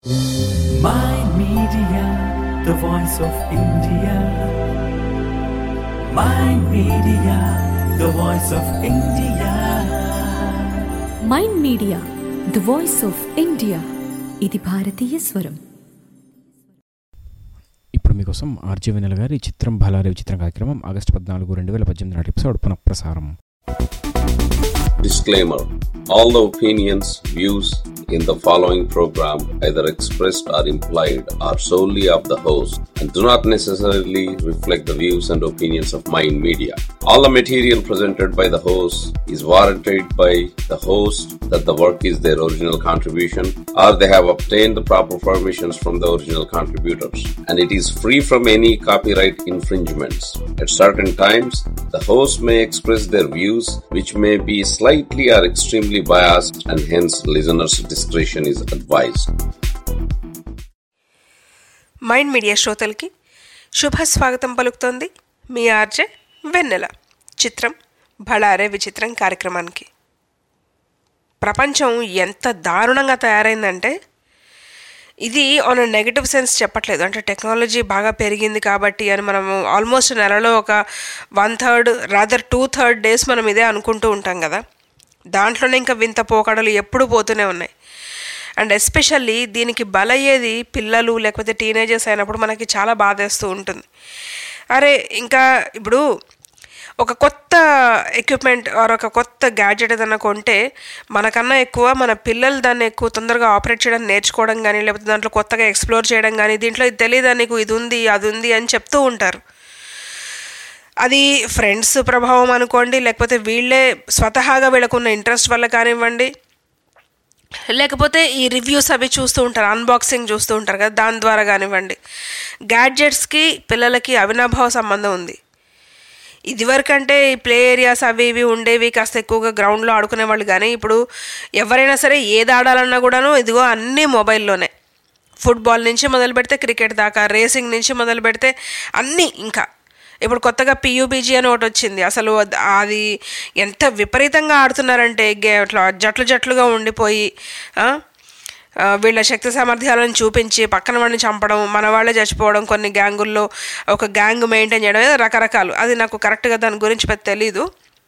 My Media, the voice of India. My Media, the voice of India. Mind media the voice of India ఇది భారతీయ స్వరం ఇప్పుడు మీకోసం RJ వెనెల గారి చిత్రం బలారే విచిత్రం కార్యక్రమం ఆగస్టు పద్నాలుగు రెండు వేల పద్దెనిమిది నాటి ఎపిసోడ్ పునఃప్రసారం Disclaimer All the opinions, views in the following program, either expressed or implied, are solely of the host and do not necessarily reflect the views and opinions of Mind Media. All the material presented by the host is warranted by the host that the work is their original contribution or they have obtained the proper permissions from the original contributors and it is free from any copyright infringements. At certain times, the host may express their views which may be slightly or extremely biased and hence listeners' discretion is advised. Mind media శ్రోతలకి శుభ స్వాగతం పలుకుతోంది మీ RJ వెన్నెల చిత్రం బళారే విచిత్రం కార్యక్రమానికి ప్రపంచం ఎంత దారుణంగా తయారైందంటే ఇది ఆన్ నెగటివ్ సెన్స్ చెప్పట్లేదు అంటే టెక్నాలజీ బాగా పెరిగింది కాబట్టి అని మనము ఆల్మోస్ట్ నెలలో ఒక one third rather two third days మనం ఇదే అనుకుంటూ ఉంటాం కదా దాంట్లోనే ఇంకా వింత పోకడలు ఎప్పుడు పోతూనే ఉన్నాయి అండ్ ఎస్పెషల్లీ దీనికి బలయ్యేది పిల్లలు లేకపోతే టీనేజర్స్ అయినప్పుడు మనకి చాలా బాధేస్తూ ఉంటుంది అరే ఇంకా ఇప్పుడు ఒక కొత్త ఎక్విప్మెంట్ ఆర్ ఒక కొత్త గ్యాడ్జెట్ ఏదైనా కొంటే మనకన్నా ఎక్కువ మన పిల్లలు దాన్ని ఎక్కువ తొందరగా ఆపరేట్ చేయడం నేర్చుకోవడం కానీ లేకపోతే దాంట్లో కొత్తగా ఎక్స్ప్లోర్ చేయడం కానీ దీంట్లో ఇది తెలియదా నీకు ఇది ఉంది అది ఉంది అని చెప్తూ ఉంటారు అది ఫ్రెండ్స్ ప్రభావం అనుకోండి లేకపోతే వీళ్ళే స్వతహాగా వీళ్ళకున్న ఇంట్రెస్ట్ వల్ల కానివ్వండి లేకపోతే ఈ రివ్యూస్ అవి చూస్తూ ఉంటారు అన్బాక్సింగ్ చూస్తూ ఉంటారు కదా దాని ద్వారా కానివ్వండి గ్యాడ్జెట్స్కి పిల్లలకి అవినాభావ సంబంధం ఉంది ఇదివరకంటే ఈ ప్లే ఏరియాస్ అవి ఇవి ఉండేవి కాస్త ఎక్కువగా గ్రౌండ్లో ఆడుకునేవాళ్ళు కానీ ఇప్పుడు ఎవరైనా సరే ఏది ఆడాలన్నా కూడాను ఇదిగో అన్నీ మొబైల్లోనే ఫుట్బాల్ నుంచి మొదలు పెడితే క్రికెట్ దాకా రేసింగ్ నుంచి మొదలు పెడితే అన్నీ ఇంకా ఇప్పుడు కొత్తగా పియూబీజీ అని ఒకటి వచ్చింది అసలు అద్- అది ఎంత విపరీతంగా ఆడుతున్నారంటే గే అట్లా జట్లు జట్లుగా ఉండిపోయి ఆ, ఆ, వీళ్ళ శక్తి సామర్థ్యాలను చూపించి పక్కన వాడిని చంపడం మన వాళ్ళే చచ్చిపోవడం కొన్ని గ్యాంగుల్లో ఒక గ్యాంగ్ మెయింటైన్ చేయడం ఏదో రకరకాలు అది నాకు కరెక్ట్గా దాని గురించి పెద్ద తెలీదు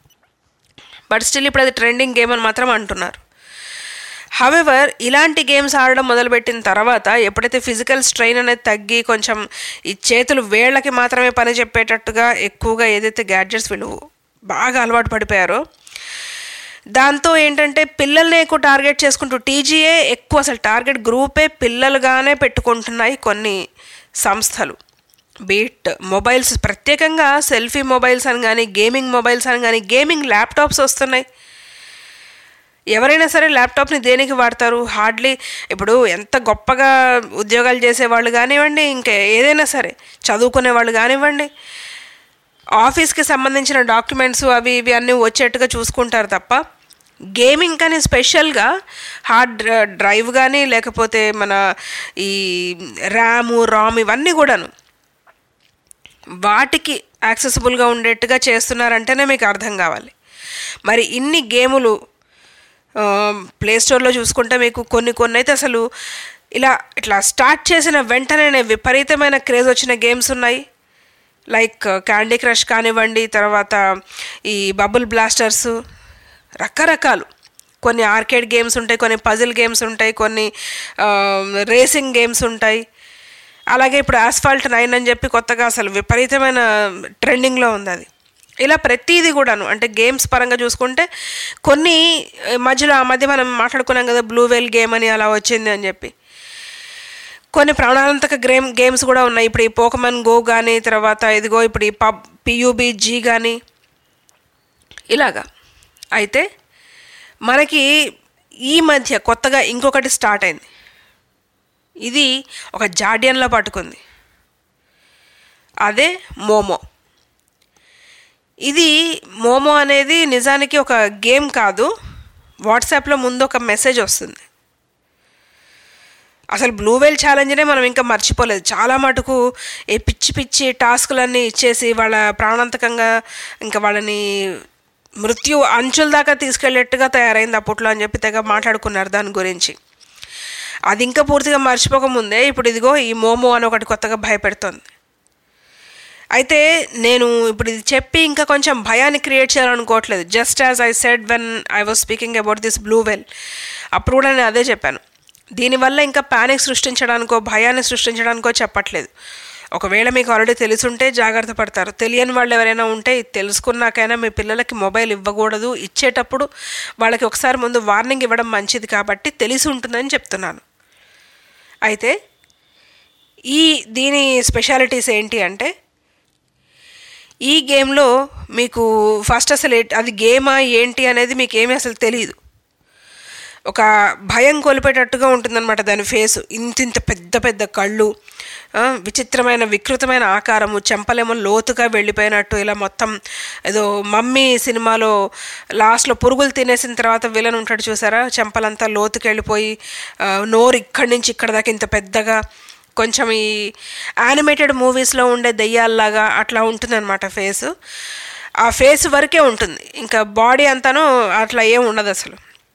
బట్ స్టిల్ ఇప్పుడు అది ట్రెండింగ్ గేమ్ అని మాత్రం అంటున్నారు హవెవర్ ఇలాంటి గేమ్స్ ఆడడం మొదలుపెట్టిన తర్వాత ఎప్పుడైతే ఫిజికల్ స్ట్రెయిన్ అనేది తగ్గి కొంచెం ఈ చేతులు వేళ్ళకి మాత్రమే పని చెప్పేటట్టుగా ఎక్కువగా ఏదైతే గ్యాడ్జెట్స్ వీళ్ళు బాగా అలవాటు పడిపోయారో దాంతో ఏంటంటే పిల్లల్ని ఎక్కువ టార్గెట్ చేసుకుంటూ టీజీఏ ఎక్కువ అసలు టార్గెట్ గ్రూపే పిల్లలుగానే పెట్టుకుంటున్నాయి కొన్ని సంస్థలు బీట్ మొబైల్స్ ప్రత్యేకంగా సెల్ఫీ మొబైల్స్ అని కానీ గేమింగ్ మొబైల్స్ అని కానీ గేమింగ్ ల్యాప్టాప్స్ వస్తున్నాయి ఎవరైనా సరే ల్యాప్టాప్ని దేనికి వాడతారు హార్డ్లీ ఇప్పుడు ఎంత గొప్పగా ఉద్యోగాలు చేసేవాళ్ళు కానివ్వండి ఇంకా ఏదైనా సరే చదువుకునే వాళ్ళు కానివ్వండి ఆఫీస్కి సంబంధించిన డాక్యుమెంట్స్ అవి ఇవి అన్నీ వచ్చేట్టుగా చూసుకుంటారు తప్ప గేమింగ్ కానీ స్పెషల్గా హార్డ్ డ్ర- డ్రైవ్ కానీ లేకపోతే మన ఈ ర్యాము రామ్ ఇవన్నీ కూడాను వాటికి యాక్సెసిబుల్గా ఉండేట్టుగా చేస్తున్నారంటేనే మీకు అర్థం కావాలి మరి ఇన్ని గేములు ప్లే స్టోర్లో చూసుకుంటే మీకు కొన్ని కొన్ని అయితే అసలు ఇలా ఇట్లా స్టార్ట్ చేసిన వెంటనే విపరీతమైన క్రేజ్ వచ్చిన గేమ్స్ ఉన్నాయి లైక్ క్యాండీ క్రష్ కానివ్వండి తర్వాత ఈ బబుల్ బ్లాస్టర్స్ రకరకాలు కొన్ని ఆర్కేడ్ గేమ్స్ ఉంటాయి కొన్ని పజిల్ గేమ్స్ ఉంటాయి కొన్ని రేసింగ్ గేమ్స్ ఉంటాయి అలాగే ఇప్పుడు ఆస్ఫాల్ట్ నైన్ అని చెప్పి కొత్తగా అసలు విపరీతమైన ట్రెండింగ్లో ఉంది అది ఇలా ప్రతిదీ కూడాను అంటే గేమ్స్ పరంగా చూసుకుంటే కొన్ని ఆ, మధ్యలో ఆ మధ్య మనం మాట్లాడుకున్నాం కదా బ్లూ వేల్ గేమ్ అని అలా వచ్చింది అని చెప్పి కొన్ని ప్రాణాంతక గేమ్ గేమ్స్ కూడా ఉన్నాయి ఇప్పుడు ఈ పోకమన్ గో కానీ తర్వాత ఇదిగో ఇప్పుడు ఈ పబ్ పియూబీ జీ కానీ ఇలాగా అయితే మనకి ఈ మధ్య కొత్తగా ఇంకొకటి స్టార్ట్ అయింది ఇది ఒక జాడియన్లో పట్టుకుంది అదే మోమో ఇది మోమో అనేది నిజానికి ఒక గేమ్ కాదు వాట్సాప్లో ముందు ఒక మెసేజ్ వస్తుంది అసలు బ్లూ వేల్ ఛాలెంజ్నే మనం ఇంకా మర్చిపోలేదు చాలా మటుకు ఈ పిచ్చి పిచ్చి టాస్కులన్నీ ఇచ్చేసి వాళ్ళ ప్రాణాంతకంగా ఇంకా వాళ్ళని మృత్యు అంచుల దాకా తీసుకెళ్ళేట్టుగా తయారైంది అప్పట్లో అని చెప్పి తెగ మాట్లాడుకున్నారు దాని గురించి అది ఇంకా పూర్తిగా మర్చిపోకముందే ఇప్పుడు ఇదిగో ఈ మోమో అని ఒకటి కొత్తగా భయపెడుతోంది అయితే నేను ఇప్పుడు ఇది చెప్పి ఇంకా కొంచెం భయాన్ని క్రియేట్ చేయాలనుకోవట్లేదు just as I said when I was speaking about this blue whale అప్పుడు కూడా నేను అదే చెప్పాను దీనివల్ల ఇంకా ప్యానిక్ సృష్టించడానికో భయాన్ని సృష్టించడానికో చెప్పట్లేదు ఒకవేళ మీకు ఆల్రెడీ తెలుసుంటే జాగ్రత్త పడతారు తెలియని వాళ్ళు ఎవరైనా ఉంటే ఇది తెలుసుకున్నాకైనా మీ పిల్లలకి మొబైల్ ఇవ్వకూడదు ఇచ్చేటప్పుడు వాళ్ళకి ఒకసారి ముందు వార్నింగ్ ఇవ్వడం మంచిది కాబట్టి తెలిసి ఉంటుందని చెప్తున్నాను అయితే ఈ దీని స్పెషాలిటీస్ ఏంటి అంటే ఈ గేమ్లో మీకు ఫస్ట్ అసలు ఏ- అది గేమా ఏంటి అనేది మీకు ఏమీ అసలు తెలియదు ఒక భయం కొలిపేటట్టుగా ఉంటుందన్నమాట దాని ఫేస్ ఇంత ఇంత పెద్ద పెద్ద కళ్ళు ఆ, విచిత్రమైన వికృతమైన ఆకారము చెంపలేమో లోతుగా వెళ్ళిపోయినట్టు ఇలా మొత్తం ఏదో మమ్మీ సినిమాలో లాస్ట్లో పురుగులు తినేసిన తర్వాత విలన్ ఉంటాడు చూసారా చెంపలంతా లోతుకి వెళ్ళిపోయి ఆ, నోరు ఇక్కడి నుంచి ఇక్కడ దాకా ఇంత పెద్దగా కొంచెం ఈ యానిమేటెడ్ మూవీస్లో ఉండే దెయ్యాల్లాగా అట్లా ఉంటుందన్నమాట ఫేస్ ఆ ఫేస్ వరకే ఉంటుంది ఇంకా బాడీ అంతాను అట్లా ఏం ఉండదు అసలు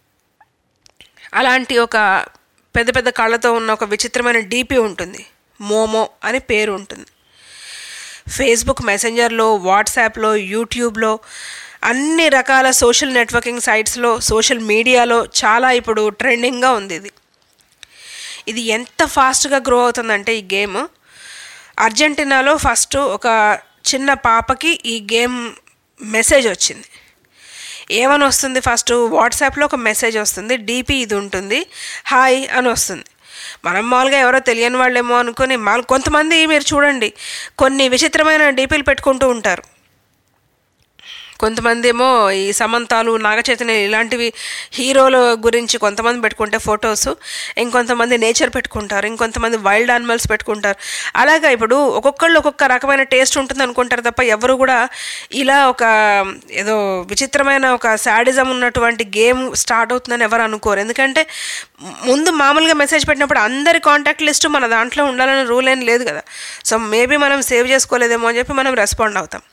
అలాంటి ఒక పెద్ద పెద్ద కళ్ళతో ఉన్న ఒక విచిత్రమైన డీపీ ఉంటుంది మోమో అని పేరు ఉంటుంది ఫేస్బుక్ మెసెంజర్లో వాట్సాప్లో యూట్యూబ్లో అన్ని రకాల సోషల్ నెట్వర్కింగ్ సైట్స్లో సోషల్ మీడియాలో చాలా ఇప్పుడు ట్రెండింగ్గా ఉంది ఇది ఇది ఎంత ఫాస్ట్గా గ్రో అవుతుందంటే ఈ గేమ్ అర్జెంటీనాలో ఫస్ట్ ఒక చిన్న పాపకి ఈ గేమ్ మెసేజ్ వచ్చింది ఏమని వస్తుంది ఫస్ట్ వాట్సాప్లో ఒక మెసేజ్ వస్తుంది డీపీ ఇది ఉంటుంది హాయ్ అని వస్తుంది మనం మామూలుగా ఎవరో తెలియని వాళ్ళేమో అనుకుని మామూలు కొంతమంది మీరు చూడండి కొన్ని విచిత్రమైన డీపీలు పెట్టుకుంటూ ఉంటారు కొంతమంది ఏమో ఈ సమంతాలు నాగచైతన్య ఇలాంటివి హీరోల గురించి కొంతమంది పెట్టుకుంటే ఫొటోస్ ఇంకొంతమంది నేచర్ పెట్టుకుంటారు ఇంకొంతమంది వైల్డ్ యానిమల్స్ పెట్టుకుంటారు అలాగా ఇప్పుడు ఒక్కొక్కళ్ళు ఒక్కొక్క రకమైన టేస్ట్ ఉంటుంది అనుకుంటారు తప్ప ఎవరు కూడా ఇలా ఒక ఏదో విచిత్రమైన ఒక శాడిజం ఉన్నటువంటి గేమ్ స్టార్ట్ అవుతుందని ఎవరు అనుకోరు ఎందుకంటే ముందు మామూలుగా మెసేజ్ పెట్టినప్పుడు అందరి కాంటాక్ట్ లిస్ట్ మన దాంట్లో ఉండాలని రూల్ ఏం లేదు కదా సో మేబీ మనం సేవ్ చేసుకోలేదేమో అని చెప్పి మనం రెస్పాండ్ అవుతాం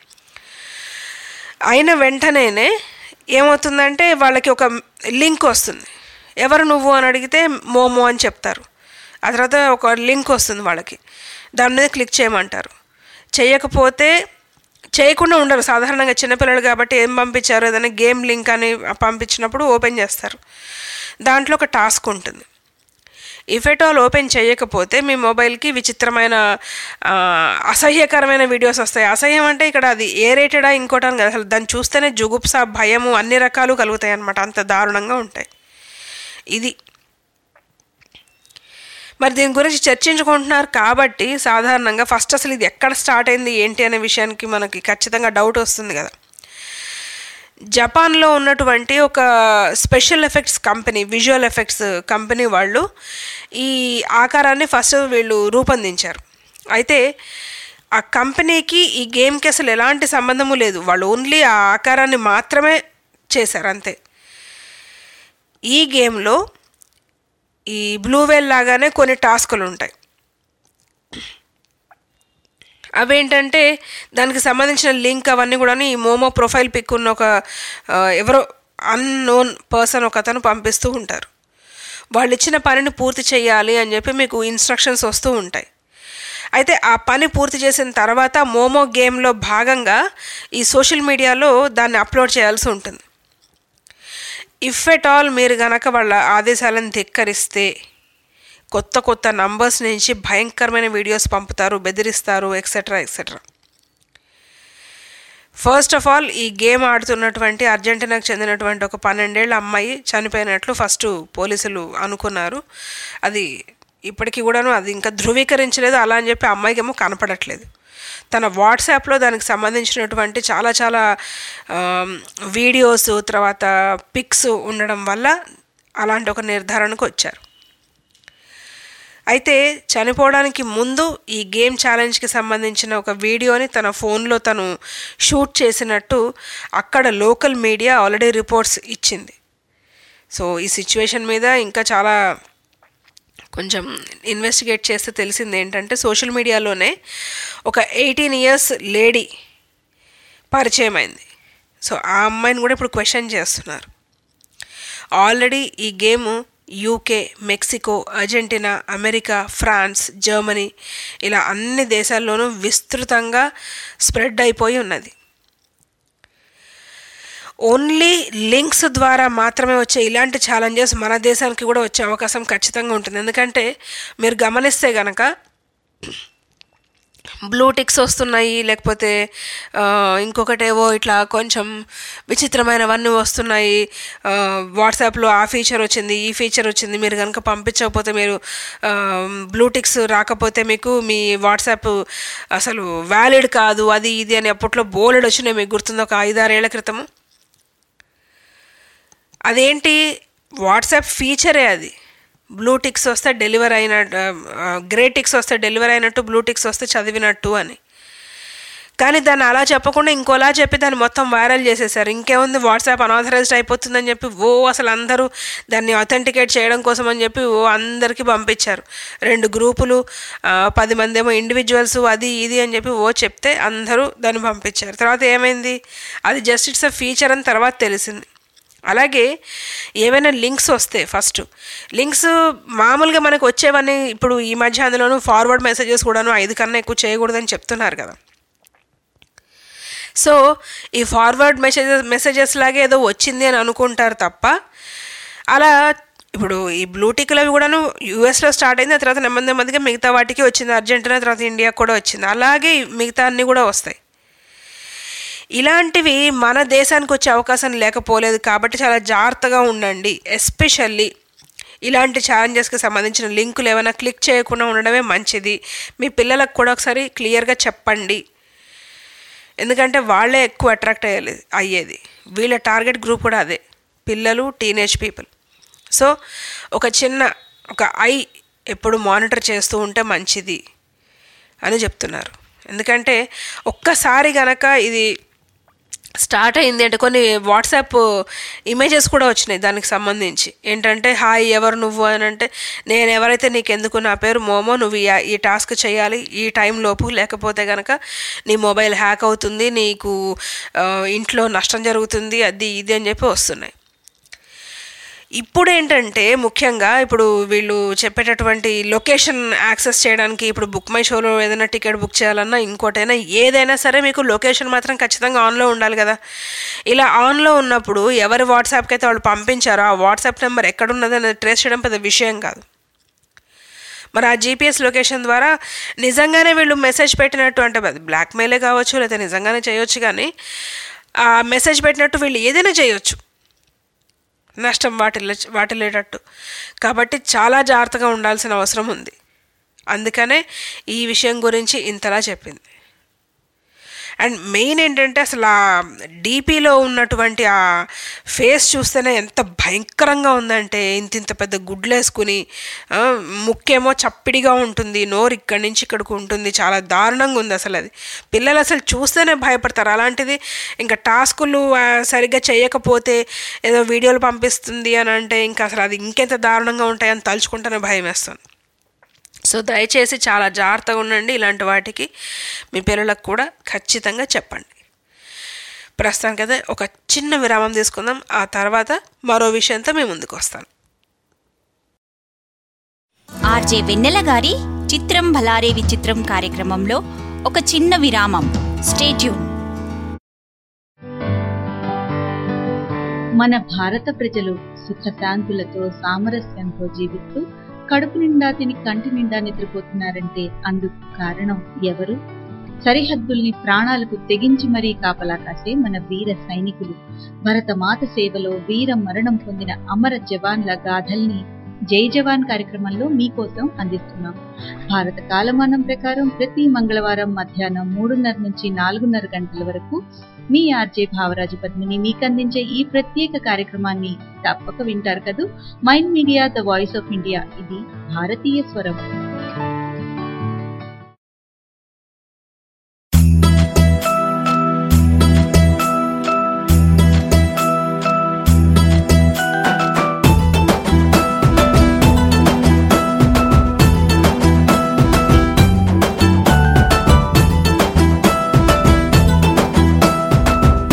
అయిన వెంటనేనే ఏమవుతుందంటే వాళ్ళకి ఒక లింక్ వస్తుంది ఎవరు నువ్వు అని అడిగితే మోమో అని చెప్తారు ఆ తర్వాత ఒక లింక్ వస్తుంది వాళ్ళకి దాని మీద క్లిక్ చేయమంటారు చేయకపోతే చేయకుండా ఉండరు సాధారణంగా చిన్నపిల్లలు కాబట్టి ఏం పంపించారు ఏదైనా గేమ్ లింక్ అని పంపించినప్పుడు ఓపెన్ చేస్తారు దాంట్లో ఒక టాస్క్ ఉంటుంది ఇఫ్ ఎట్ ఆల్ ఓపెన్ చేయకపోతే మీ మొబైల్కి విచిత్రమైన ఆ, అసహ్యకరమైన వీడియోస్ వస్తాయి అసహ్యం అంటే ఇక్కడ అది ఏ రేటెడా ఇంకోటి అని కాదు అసలు దాన్ని చూస్తేనే జుగుప్స భయము అన్ని రకాలు కలుగుతాయి అన్నమాట అంత దారుణంగా ఉంటాయి ఇది మరి దీని గురించి చర్చించుకుంటున్నారు కాబట్టి సాధారణంగా ఫస్ట్ అసలు ఇది ఎక్కడ స్టార్ట్ అయింది ఏంటి అనే విషయానికి మనకి ఖచ్చితంగా డౌట్ వస్తుంది కదా జపాన్లో ఉన్నటువంటి ఒక special effects company visual effects company వాళ్ళు ఈ ఆకారాన్ని ఫస్ట్ వీళ్ళు రూపొందించారు అయితే ఆ కంపెనీకి ఈ గేమ్కి అసలు ఎలాంటి సంబంధము లేదు వాళ్ళు ఓన్లీ ఆ ఆకారాన్ని మాత్రమే చేశారు అంతే ఈ గేమ్లో ఈ బ్లూ వేల్ లాగానే కొన్ని టాస్కులు ఉంటాయి అవేంటంటే దానికి సంబంధించిన లింక్ అవన్నీ కూడా ఈ మోమో ప్రొఫైల్ పిక్ ఉన్న ఒక ఆ, ఎవరో అన్నోన్ పర్సన్ ఒక అతను పంపిస్తూ ఉంటారు వాళ్ళు ఇచ్చిన పనిని పూర్తి చేయాలి అని చెప్పి మీకు ఇన్స్ట్రక్షన్స్ వస్తూ ఉంటాయి అయితే ఆ పని పూర్తి చేసిన తర్వాత మోమో గేమ్లో భాగంగా ఈ సోషల్ మీడియాలో దాన్ని అప్లోడ్ చేయాల్సి ఉంటుంది ఇఫ్ ఎట్ ఆల్ మీరు గనక వాళ్ళ ఆదేశాలను ధిక్కరిస్తే కొత్త కొత్త నంబర్స్ నుంచి భయంకరమైన వీడియోస్ పంపుతారు బెదిరిస్తారు etcetera etcetera first of all ఈ గేమ్ ఆడుతున్నటువంటి అర్జెంటీనాకు చెందినటువంటి ఒక పన్నెండేళ్ల అమ్మాయి చనిపోయినట్లు ఫస్ట్ పోలీసులు అనుకున్నారు అది ఇప్పటికీ కూడాను అది ఇంకా ధృవీకరించలేదు అలా అని చెప్పి అమ్మాయికి ఏమో కనపడట్లేదు తన వాట్సాప్లో దానికి సంబంధించినటువంటి చాలా చాలా ఆమ్, వీడియోస్ తర్వాత పిక్స్ ఉండడం వల్ల అలాంటి ఒక నిర్ధారణకు వచ్చారు అయితే చనిపోవడానికి ముందు ఈ గేమ్ ఛాలెంజ్కి సంబంధించిన ఒక వీడియోని తన ఫోన్లో తను షూట్ చేసినట్టు అక్కడ లోకల్ మీడియా ఆల్రెడీ రిపోర్ట్స్ ఇచ్చింది సో ఈ సిచ్యువేషన్ మీద ఇంకా చాలా కొంచెం ఇన్వెస్టిగేట్ చేస్తే తెలిసింది ఏంటంటే సోషల్ మీడియాలోనే ఒక ఎయిటీన్ ఇయర్స్ లేడీ పరిచయం అయింది సో ఆ అమ్మాయిని కూడా ఇప్పుడు క్వశ్చన్ చేస్తున్నారు ఆల్రెడీ ఈ game UK Mexico Argentina America France Germany ఇలా అన్ని దేశాల్లోనూ విస్తృతంగా స్ప్రెడ్ అయిపోయి ఉన్నది ఓన్లీ లింక్స్ ద్వారా మాత్రమే వచ్చే ఇలాంటి ఛాలెంజెస్ మన దేశానికి కూడా వచ్చే అవకాశం ఖచ్చితంగా ఉంటుంది ఎందుకంటే మీరు గమనిస్తే గనక బ్లూటిక్స్ వస్తున్నాయి లేకపోతే ఆ, ఇంకొకటేవో ఇట్లా కొంచెం విచిత్రమైనవన్నీ వస్తున్నాయి ఆ, వాట్సాప్లో ఆ ఫీచర్ వచ్చింది ఈ ఫీచర్ వచ్చింది మీరు కనుక పంపించకపోతే మీరు ఆ, బ్లూటిక్స్ రాకపోతే మీకు మీ వాట్సాప్ అసలు వ్యాలిడ్ కాదు అది ఇది అని అప్పట్లో బోలెడ్ వచ్చినాయి మీకు గుర్తుంది ఒక ఐదారేళ్ల క్రితము అదేంటి వాట్సాప్ ఫీచరే అది బ్లూటిక్స్ వస్తే డెలివర్ అయిన గ్రే టిక్స్ వస్తే డెలివర్ అయినట్టు బ్లూటిక్స్ వస్తే చదివినట్టు అని కానీ దాన్ని అలా చెప్పకుండా ఇంకోలా చెప్పి దాన్ని మొత్తం వైరల్ చేసేసారు ఇంకేముంది వాట్సాప్ అనాథరైజ్డ్ అయిపోతుందని చెప్పి ఓ అసలు అందరూ దాన్ని అథెంటికేట్ చేయడం కోసం అని చెప్పి ఓ అందరికీ పంపించారు రెండు గ్రూపులు ఆ, పది మంది ఏమో ఇండివిజువల్స్ అది ఇది అని చెప్పి ఓ చెప్తే అందరూ దాన్ని పంపించారు తర్వాత ఏమైంది అది జస్ట్ ఇట్స్ అ ఫీచర్ అని తర్వాత తెలిసింది అలాగే ఏవైనా లింక్స్ వస్తే ఫస్ట్ లింక్స్ మామూలుగా మనకు వచ్చేవన్నీ ఇప్పుడు ఈ మధ్య అందులోనూ ఫార్వర్డ్ మెసేజెస్ కూడాను ఐదు కన్నా ఎక్కువ చేయకూడదని చెప్తున్నారు కదా సో ఈ ఫార్వర్డ్ మెసేజెస్ మెసేజెస్ లాగే ఏదో వచ్చింది అని అనుకుంటారు తప్ప అలా ఇప్పుడు ఈ బ్లూటిక్లు అవి కూడాను యూఎస్లో స్టార్ట్ అయింది ఆ తర్వాత నెమ్మది నెమ్మదిగా మిగతా వాటికి వచ్చింది అర్జెంటీనా తర్వాత ఇండియాకి కూడా వచ్చింది అలాగే మిగతా అన్నీ కూడా వస్తాయి ఇలాంటివి మన దేశానికి వచ్చే అవకాశం లేకపోలేదు కాబట్టి చాలా జాగ్రత్తగా ఉండండి ఎస్పెషల్లీ ఇలాంటి ఛాలెంజెస్కి సంబంధించిన లింకులు ఏమైనా క్లిక్ చేయకుండా ఉండడమే మంచిది మీ పిల్లలకు కూడా ఒకసారి క్లియర్గా చెప్పండి ఎందుకంటే వాళ్ళే ఎక్కువ అట్రాక్ట్ అయ్యేది అయ్యేది వీళ్ళ టార్గెట్ గ్రూప్ కూడా అదే పిల్లలు టీనేజ్ పీపుల్ సో ఒక చిన్న ఒక ఐ ఎప్పుడు మానిటర్ చేస్తూ ఉంటే మంచిది అని చెప్తున్నారు ఎందుకంటే ఒక్కసారి గనక ఇది స్టార్ట్ అయింది అంటే కొన్ని వాట్సాప్ ఇమేజెస్ కూడా వచ్చినాయి దానికి సంబంధించి ఏంటంటే హాయ్ ఎవరు నువ్వు అని అంటే నేను ఎవరైతే నీకు ఎందుకు నా పేరు మోమో నువ్వు ఈ ఈ టాస్క్ చేయాలి ఈ టైం లోపు లేకపోతే కనుక నీ మొబైల్ హ్యాక్ అవుతుంది నీకు ఆ, ఇంట్లో నష్టం జరుగుతుంది అది ఇది అని చెప్పి వస్తున్నాయి ఇప్పుడు ఏంటంటే ముఖ్యంగా ఇప్పుడు వీళ్ళు చెప్పేటటువంటి లొకేషన్ యాక్సెస్ చేయడానికి ఇప్పుడు బుక్ మై షోలో ఏదైనా టికెట్ బుక్ చేయాలన్నా ఇంకోటైనా ఏదైనా సరే మీకు లొకేషన్ మాత్రం ఖచ్చితంగా ఆన్లో ఉండాలి కదా ఇలా ఆన్లో ఉన్నప్పుడు ఎవరి వాట్సాప్కి అయితే వాళ్ళు పంపించారో ఆ వాట్సాప్ నెంబర్ ఎక్కడున్నదని ట్రేస్ చేయడం పెద్ద విషయం కాదు మరి ఆ జీపీఎస్ లొకేషన్ ద్వారా నిజంగానే వీళ్ళు మెసేజ్ పెట్టినట్టు అంటే అది బ్లాక్మెయిలే కావచ్చు లేదా నిజంగానే చేయొచ్చు కానీ ఆ మెసేజ్ పెట్టినట్టు వీళ్ళు ఏదైనా చేయొచ్చు నష్టం వాటిల్ల వాటిల్లేటట్టు కాబట్టి చాలా జాగ్రత్తగా ఉండాల్సిన అవసరం ఉంది అందుకనే ఈ విషయం గురించి ఇంతలా చెప్పింది అండ్ మెయిన్ ఏంటంటే అసలు ఆ డీపీలో ఉన్నటువంటి ఆ ఫేస్ చూస్తేనే ఎంత భయంకరంగా ఉందంటే ఇంత ఇంత పెద్ద గుడ్లు వేసుకుని ఆ, ముక్కేమో చప్పిడిగా ఉంటుంది నోరు ఇక్కడి నుంచి ఇక్కడికి ఉంటుంది చాలా దారుణంగా ఉంది అసలు అది పిల్లలు అసలు చూస్తేనే భయపడతారు అలాంటిది ఇంకా టాస్కులు ఆ, సరిగ్గా చేయకపోతే ఏదో వీడియోలు పంపిస్తుంది అని అంటే ఇంకా అసలు అది ఇంకెంత దారుణంగా ఉంటాయని తలుచుకుంటేనే భయం వేస్తుంది సో దయచేసి చాలా జాగ్రత్తగా ఉండండి ఇలాంటి వాటికి మీ పిల్లలకు కూడా ఖచ్చితంగా చెప్పండి ప్రస్తుతానికి అయితే ఒక చిన్న విరామం తీసుకుందాం ఆ తర్వాత మరో విషయంతో మేము ముందుకు వస్తాను ఆర్జే వెన్నెల గారి చిత్రం భలారే విచిత్రం కార్యక్రమంలో ఒక చిన్న విరామం స్టేట్యూన్ మన భారత ప్రజలు సుఖశాంతులతో సామరస్యంతో జీవిస్తూ కడుపు నిండా తిని కంటి నిండా నిద్రపోతున్నారంటే అందుకు కారణం ఎవరు సరిహద్దుల్ని ప్రాణాలకు తెగించి మరీ కాపలా కాసే మన వీర సైనికులు భరతమాత సేవలో వీర మరణం పొందిన అమర జవాన్ల గాథల్ని జై జవాన్ కార్యక్రమంలో మీకోసం అందిస్తున్నాం భారత కాలమానం ప్రకారం ప్రతి మంగళవారం మధ్యాహ్నం మూడున్నర నుంచి నాలుగున్నర గంటల వరకు మీ ఆర్జే భావరాజు పద్మిని మీకు అందించే ఈ ప్రత్యేక కార్యక్రమాన్ని తప్పక వింటారు కదూ mind media the voice of India ఇది భారతీయ స్వరం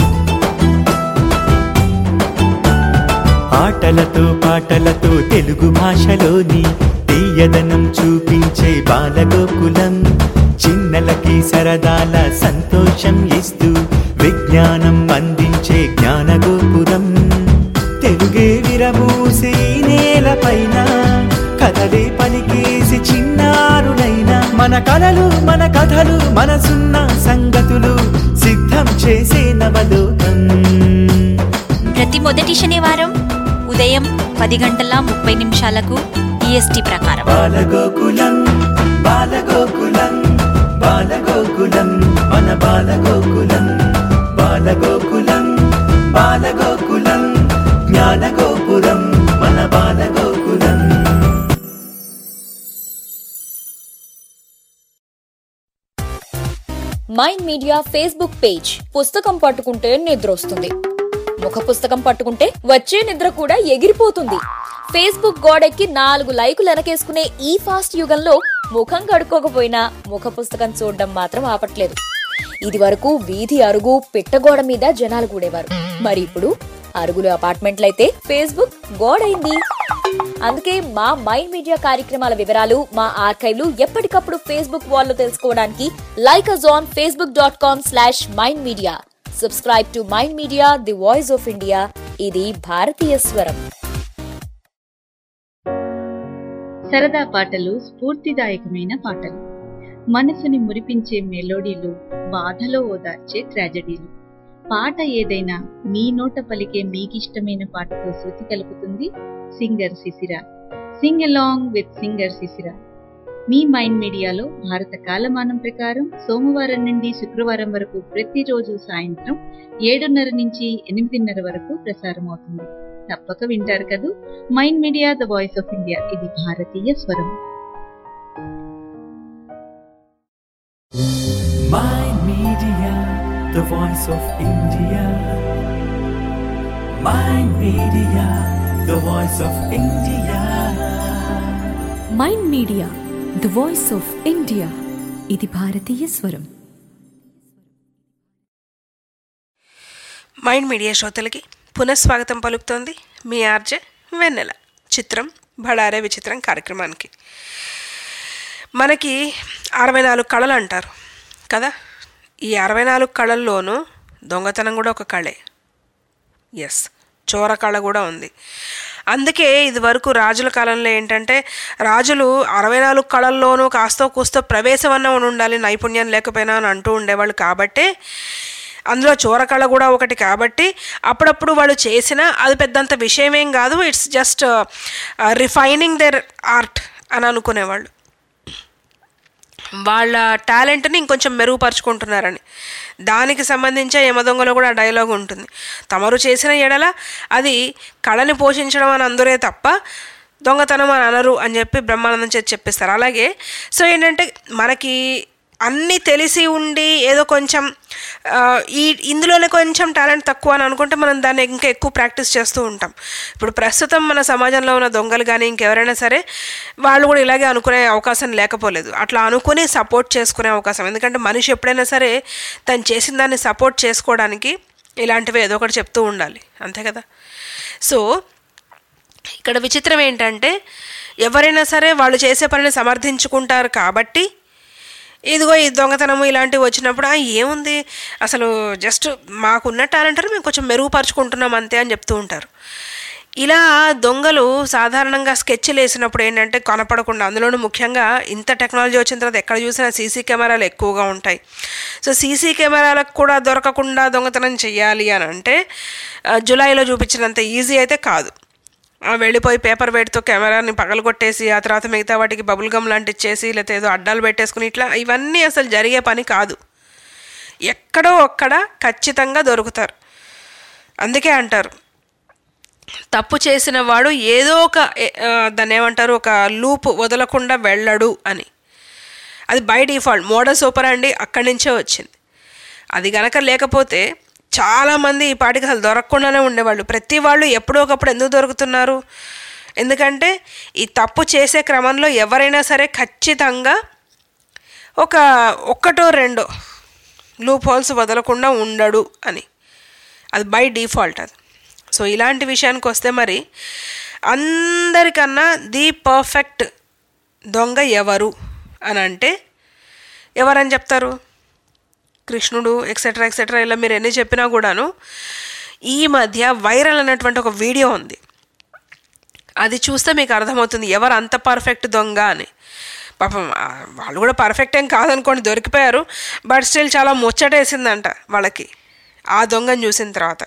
ఆటలతో పాటలతో తెలుగు భాషలోని తీయదనం చూపించే బాలగోకులం చిన్నలకి సరదాల సంతోషం ఇస్తూ విజ్ఞానం అందించే జ్ఞానగోపురం తెలుగే విరబూసి నేలపైన కథలే పలికేసి చిన్నారులైన మన కలలు మన కథలు మనసున్న సంగతులు సిద్ధం చేసే నవలోకం ప్రతి మొదటి శనివారం ఉదయం పది గంటల ముప్పై నిమిషాలకు ఈఎస్టీ ప్రకారం బాలగోకులం బాలగోకులం బాలగోకులం మన బాలగోకులం బాలగోకులం బాలగోకులం జ్ఞానగోపురం మన Balagokulam mind media Facebook page పుస్తకం పట్టుకుంటే నిద్ర వస్తుంది ముఖ పుస్తకం పట్టుకుంటే వచ్చే నిద్ర కూడా ఎగిరిపోతుంది ఫేస్బుక్ గోడెక్కి నాలుగు లైకులు వెనకేసుకునే ఈ ఫాస్ట్ యుగంలో ముఖం కడుక్కోకపోయినా ముఖ పుస్తకం చూడడం మాత్రం ఆపట్లేదు ఇది వరకు వీధి అరుగు పిట్టగోడ మీద జనాలు కూడేవారు మరి ఇప్పుడు అరుగులు అపార్ట్మెంట్లయితే ఫేస్బుక్ గోడైంది అందుకే మా మైండ్ మీడియా కార్యక్రమాల వివరాలు మా ఆర్కైవ్లు ఎప్పటికప్పుడు ఫేస్బుక్ వాల్లో తెలుసుకోవడానికి like us on Facebook dot com slash mind media subscribe to mind media the voice of India ఇది భారతీయ స్వరం సరదా పాటలు స్ఫూర్తిదాయకమైన పాటలు మనసుని మురిపించే మెలోడీలు బాధలో ఓదార్చే ట్రాజడీలు పాట ఏదైనా మీ నోట పలికే మీకిష్టమైన పాటతో శృతి కలుపుతుంది సింగర్ శిశిర సింగ్ అలాంగ్ విత్ సింగర్ శిశిర మీ మైండ్ మీడియాలో భారత కాలమానం ప్రకారం సోమవారం నుండి శుక్రవారం వరకు ప్రతిరోజు సాయంత్రం ఏడున్నర నుంచి ఎనిమిదిన్నర వరకు ప్రసారం అవుతుంది తప్పక వింటారు కదూ mind media the voice of India ఇది భారతీయ స్వరం Mind Media, the voice of India. Mind Media, the voice of India. Mind media the voice of India ఇది భారతీయ స్వరం మైండ్ మీడియా శ్రోతలకి పునఃస్వాగతం పలుకుతోంది మీ ఆర్జే వెన్నెల చిత్రం బడారే విచిత్రం కార్యక్రమానికి మనకి అరవై నాలుగు కళలు అంటారు కదా ఈ అరవై నాలుగు కళల్లోనూ దొంగతనం కూడా ఒక కళే ఎస్ చోర కళ కూడా ఉంది అందుకే ఇది వరకు రాజుల కాలంలో ఏంటంటే రాజులు అరవై నాలుగు కళల్లోనూ కాస్తో కూస్తో ప్రవేశం అన్న ఉండాలి నైపుణ్యం లేకపోయినా అని అంటూ ఉండేవాళ్ళు కాబట్టే అందులో చోరకళ కూడా ఒకటి కాబట్టి అప్పుడప్పుడు వాళ్ళు చేసిన అది పెద్దంత విషయమేం కాదు it's just refining their art అని అనుకునేవాళ్ళు వాళ్ళ టాలెంట్ని ఇంకొంచెం మెరుగుపరుచుకుంటున్నారని దానికి సంబంధించే యమదొంగలో కూడా డైలాగ్ ఉంటుంది తమరు చేసిన ఎడల అది కళని పోషించడం అని అందరే తప్ప దొంగతనం అని అనరు అని చెప్పి బ్రహ్మానందం చేతి చెప్పిస్తారు అలాగే సో ఏంటంటే మనకి అన్నీ తెలిసి ఉండి ఏదో కొంచెం ఆ, ఈ ఇందులోనే కొంచెం టాలెంట్ తక్కువ అని అనుకుంటే మనం దాన్ని ఇంకా ఎక్కువ ప్రాక్టీస్ చేస్తూ ఉంటాం ఇప్పుడు ప్రస్తుతం మన సమాజంలో ఉన్న దొంగలు కానీ ఇంకెవరైనా సరే వాళ్ళు కూడా ఇలాగే అనుకునే అవకాశం లేకపోలేదు అట్లా అనుకుని సపోర్ట్ చేసుకునే అవకాశం ఎందుకంటే మనిషి ఎప్పుడైనా సరే తను చేసిన దాన్ని సపోర్ట్ చేసుకోవడానికి ఇలాంటివి ఏదో ఒకటి చెప్తూ ఉండాలి అంతే కదా సో ఇక్కడ విచిత్రం ఏంటంటే ఎవరైనా సరే వాళ్ళు చేసే పనిని సమర్థించుకుంటారు కాబట్టి ఇదిగో ఈ దొంగతనము ఇలాంటివి వచ్చినప్పుడు "ఆ, ఏముంది అసలు జస్ట్ మాకున్న టాలెంట్ మేము కొంచెం మెరుగుపరుచుకుంటున్నాం అంతే అని చెప్తూ ఉంటారు ఇలా దొంగలు సాధారణంగా స్కెచ్లు వేసినప్పుడు ఏంటంటే కనపడకుండా అందులోనూ ముఖ్యంగా ఇంత టెక్నాలజీ వచ్చిన తర్వాత ఎక్కడ చూసినా సీసీ కెమెరాలు ఎక్కువగా ఉంటాయి సో సీసీ కెమెరాలకు కూడా దొరకకుండా దొంగతనం చెయ్యాలి అని అంటే ఆ, జూలైలో చూపించినంత ఈజీ అయితే కాదు ఆ వెళ్ళిపోయి పేపర్ వెయిట్తో కెమెరాని పగలగొట్టేసి ఆ తర్వాత మిగతా వాటికి బబుల్ గమ్ లాంటి ఇచ్చేసి లేకపోతే ఏదో అడ్డాలు పెట్టేసుకుని ఇట్లా ఇవన్నీ అసలు జరిగే పని కాదు ఎక్కడో ఒక్కడ ఖచ్చితంగా దొరుకుతారు అందుకే అంటారు తప్పు చేసిన వాడు ఏదో ఒక ఏ- ఆ, దాన్ని ఏమంటారు ఒక లూప్ వదలకుండా వెళ్ళడు అని అది బై డిఫాల్ట్ మోడల్ సూపర్ అండి అక్కడి నుంచే వచ్చింది అది గనక లేకపోతే చాలామంది ఈ పాటికి అసలు దొరకకుండానే ఉండేవాళ్ళు ప్రతి వాళ్ళు ఎప్పుడో ఒకప్పుడు ఎందుకు దొరుకుతున్నారు ఎందుకంటే ఈ తప్పు చేసే క్రమంలో ఎవరైనా సరే ఖచ్చితంగా ఒక ఒక్కటో రెండో లూప్ హోల్స్ వదలకుండా ఉండడు అని అది బై డిఫాల్ట్ అది సో ఇలాంటి విషయానికి వస్తే మరి అందరికన్నా ది పర్ఫెక్ట్ దొంగ ఎవరు అని అంటే ఎవరని చెప్తారు కృష్ణుడు ఎక్సెట్రా ఎక్సెట్రా ఇలా మీరు ఎన్ని చెప్పినా కూడాను ఈ మధ్య వైరల్ అన్నటువంటి ఒక వీడియో ఉంది అది చూస్తే మీకు అర్థమవుతుంది ఎవరు అంత పర్ఫెక్ట్ దొంగ అని పాపం ఆ, వాళ్ళు కూడా పర్ఫెక్ట్ ఏం కాదనుకోండి దొరికిపోయారు బట్ స్టిల్ చాలా ముచ్చటేసిందంట వాళ్ళకి ఆ దొంగను చూసిన తర్వాత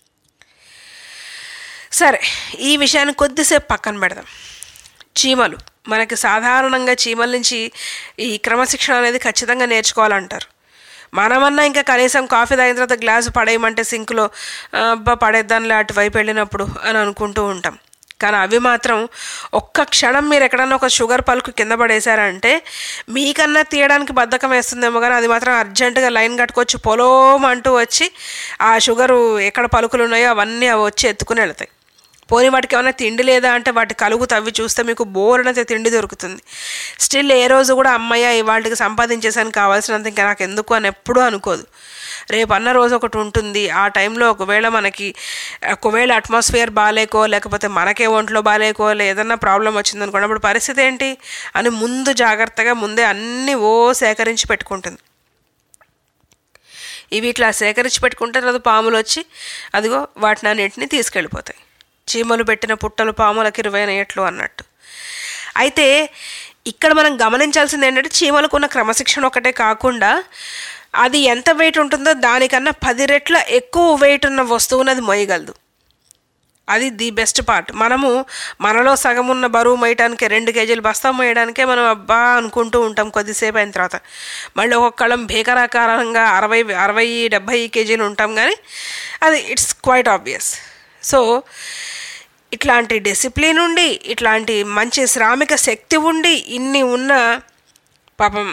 సరే ఈ విషయాన్ని కొద్దిసేపు పక్కన పెడదాం చీమలు మనకి సాధారణంగా చీమల నుంచి ఈ క్రమశిక్షణ అనేది ఖచ్చితంగా నేర్చుకోవాలంటారు మనమన్నా ఇంకా కనీసం కాఫీ తాగిన తర్వాత గ్లాసు పడేయమంటే సింక్లో "ఆ, అబ్బా పడేద్దాంలే అటువైపు వెళ్ళినప్పుడు అని అనుకుంటూ ఉంటాం కానీ అవి మాత్రం ఒక్క క్షణం మీరు ఎక్కడన్నా ఒక షుగర్ పలుకు కింద పడేశారంటే మీకన్నా తీయడానికి బద్ధకం వేస్తుందేమో కానీ అది మాత్రం అర్జెంటుగా లైన్ కట్టుకొచ్చి పొలోం అంటూ వచ్చి ఆ షుగరు ఎక్కడ పలుకులు ఉన్నాయో అవన్నీ అవి వచ్చి ఎత్తుకుని వెళ్తాయి పోనీ వాటికి ఏమైనా తిండి లేదా అంటే వాటి కలుగు తవ్వి చూస్తే మీకు బోరనైతే తిండి దొరుకుతుంది స్టిల్ ఏ రోజు కూడా అమ్మయ్య ఇవాళకి సంపాదించేసాను కావాల్సినంత ఇంకా నాకు ఎందుకు అని ఎప్పుడూ అనుకోదు రేపు అన్న రోజు ఒకటి ఉంటుంది ఆ టైంలో ఒకవేళ మనకి ఒకవేళ అట్మాస్ఫియర్ బాగాలేకో లేకపోతే మనకే ఒంట్లో బాగాలేకో లే ఏదన్నా ప్రాబ్లం వచ్చింది అనుకున్నప్పుడు పరిస్థితి ఏంటి అని ముందు జాగ్రత్తగా ముందే అన్నీ ఓ సేకరించి పెట్టుకుంటుంది ఇవి ఇట్లా సేకరించి పెట్టుకుంటే తర్వాత పాములు వచ్చి అదిగో వాటిని అన్నింటినీ తీసుకెళ్ళిపోతాయి చీమలు పెట్టిన పుట్టలు పాములకి ఇరవైన ఎట్లు అన్నట్టు అయితే ఇక్కడ మనం గమనించాల్సింది ఏంటంటే చీమలకు ఉన్న క్రమశిక్షణ ఒకటే కాకుండా అది ఎంత వెయిట్ ఉంటుందో దానికన్నా పది రెట్ల ఎక్కువ వెయిట్ ఉన్న వస్తువుని అది మోయగలదు అది ది బెస్ట్ పార్ట్ మనము మనలో సగం ఉన్న బరువు మోయటానికి రెండు కేజీలు బస్తా మోయడానికే మనం అబ్బా అనుకుంటూ ఉంటాం కొద్దిసేపు అయిన తర్వాత మళ్ళీ ఒక్కొక్కళ్ళం భీకరాకారంగా అరవై అరవై డెబ్భై కేజీలు ఉంటాం కానీ అది ఇట్స్ క్వైట్ ఆబ్వియస్ సో ఇట్లాంటి డిసిప్లిన్ ఉండి ఇట్లాంటి మంచి శ్రామిక శక్తి ఉండి ఇన్ని ఉన్న పాపం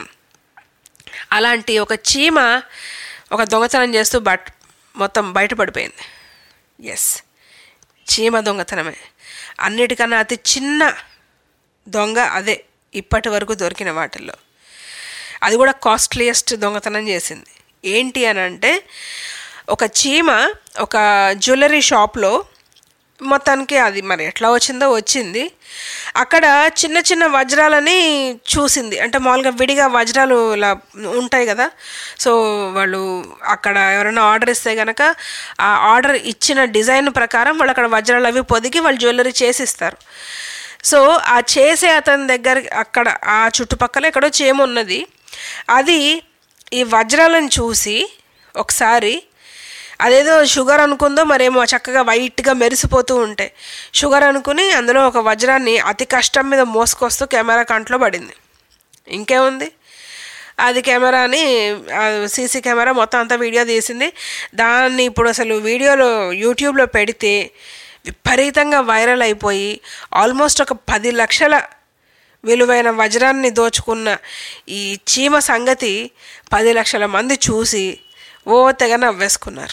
అలాంటి ఒక చీమ ఒక దొంగతనం చేస్తూ బట్ మొత్తం బయటపడిపోయింది ఎస్ చీమ దొంగతనమే అన్నిటికన్నా అతి చిన్న దొంగ అదే ఇప్పటి వరకు దొరికిన వాటిల్లో అది కూడా కాస్ట్లీయెస్ట్ దొంగతనం చేసింది ఏంటి అని అంటే ఒక చీమ ఒక జ్యువెలరీ షాప్లో మొత్తానికి అది మరి ఎట్లా వచ్చిందో వచ్చింది అక్కడ చిన్న చిన్న వజ్రాలని చూసింది అంటే మామూలుగా విడిగా వజ్రాలు ఇలా ఉంటాయి కదా సో వాళ్ళు అక్కడ ఎవరైనా ఆర్డర్ ఇస్తే కనుక ఆ ఆర్డర్ ఇచ్చిన డిజైన్ ప్రకారం వాళ్ళు అక్కడ వజ్రాలు అవి పొదిగి వాళ్ళు జ్యువెలరీ చేసిస్తారు సో ఆ చేసే అతని దగ్గర అక్కడ ఆ చుట్టుపక్కల ఎక్కడో చేమ ఉన్నది అది ఈ వజ్రాలను చూసి ఒకసారి అదేదో షుగర్ అనుకుందో మరేమో చక్కగా వైట్గా మెరిసిపోతూ ఉంటాయి షుగర్ అనుకుని అందులో ఒక వజ్రాన్ని అతి కష్టం మీద మోసుకొస్తూ కెమెరా కంట్లో పడింది ఇంకేముంది అది కెమెరాని సీసీ కెమెరా మొత్తం అంతా వీడియో తీసింది దాన్ని ఇప్పుడు అసలు వీడియోలో యూట్యూబ్లో పెడితే విపరీతంగా వైరల్ అయిపోయి ఆల్మోస్ట్ ఒక పది లక్షల విలువైన వజ్రాన్ని దోచుకున్న ఈ చీమ సంగతి పది లక్షల మంది చూసి ఓ తెగ నవ్వేసుకున్నారు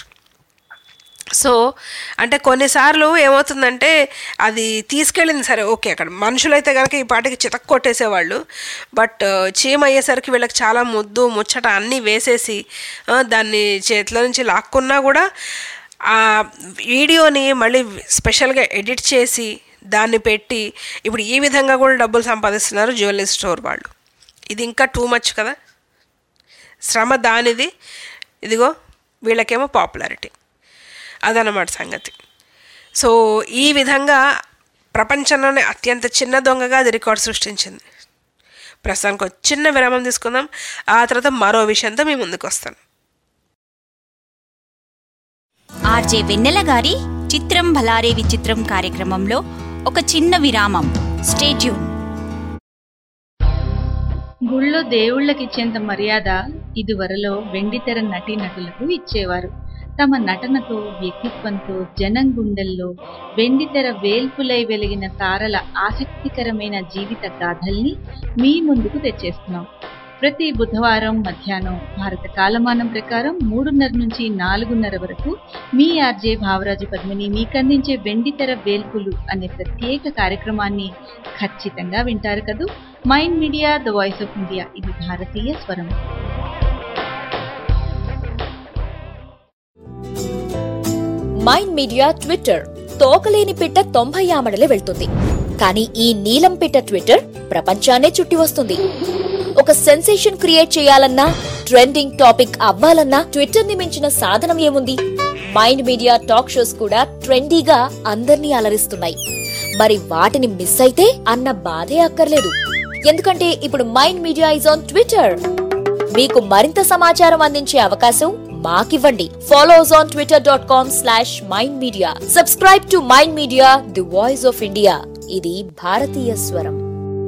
సో అంటే కొన్నిసార్లు ఏమవుతుందంటే అది తీసుకెళ్ళింది సరే ఓకే అక్కడ మనుషులైతే కనుక ఈ పాటికి చితక్ కొట్టేసేవాళ్ళు బట్ చీమ అయ్యేసరికి వీళ్ళకి చాలా ముద్దు ముచ్చట అన్నీ వేసేసి ఆ, దాన్ని చేతిలో నుంచి లాక్కున్నా కూడా ఆ వీడియోని మళ్ళీ స్పెషల్గా ఎడిట్ చేసి దాన్ని పెట్టి ఇప్పుడు ఈ విధంగా కూడా డబ్బులు సంపాదిస్తున్నారు జ్యువెలరీ స్టోర్ వాళ్ళు ఇది ఇంకా టూ మచ్ కదా శ్రమ దానిది ఇదిగో వీళ్ళకేమో పాపులారిటీ అదనమాట సంగతి సో ఈ విధంగా ప్రపంచంలోనే అత్యంత చిన్న దొంగగా అది రికార్డ్ సృష్టించింది ప్రస్తుతానికి ఒక చిన్న విరామం తీసుకుందాం ఆ తర్వాత మరో విషయంతో మీ ముందుకు వస్తాను ఆర్జే వెన్నెల గారి చిత్రం భలారే విచిత్రం కార్యక్రమంలో ఒక చిన్న విరామం స్టేట్యూన్ గుళ్ళో దేవుళ్ళకిచ్చేంత మర్యాద ఇదివరలో వెండితెర నటీనటులకు ఇచ్చేవారు తమ నటనతో వ్యక్తిత్వంతో జనం గుండెల్లో వెండితెర వేల్పులై వెలిగిన తారల ఆసక్తికరమైన జీవిత గాథల్ని మీ ముందుకు తెచ్చేస్తున్నాం ప్రతి బుధవారం మధ్యాహ్నం భారత కాలమానం ప్రకారం మూడున్నర నుంచి నాలుగున్నర వరకు మీ ఆర్జే భావరాజు పద్మిని మీకందించే వెండితెర వేల్పులు అనే ప్రత్యేక కార్యక్రమాన్ని ఖచ్చితంగా వింటారు కదూ mind media the voice of India ఇది భారతీయ స్వరం మైండ్ మీడియా ట్విట్టర్ తోకలేని పిట్ట తొంభై ఆమడలే వెళ్తుంది కానీ ఈ నీలం పిట్ట ట్విట్టర్ ప్రపంచాన్నే చుట్టి వస్తుంది ఒక సెన్సేషన్ క్రియేట్ చేయాలన్నా ట్రెండింగ్ టాపిక్ అవ్వాలన్నా ట్విట్టర్ ని మించిన సాధనం ఏముంది మైండ్ మీడియా టాక్ షోస్ కూడా ట్రెండీగా అందర్నీ అలరిస్తున్నాయి మరి వాటిని మిస్ అయితే అన్న బాధే అక్కర్లేదు ఎందుకంటే ఇప్పుడు mind media is on Twitter మీకు మరింత సమాచారం అందించే అవకాశం మాకివ్వండి follow us on Twitter dot com slash mind media subscribe to mind media the voice of India ఇది భారతీయ స్వరం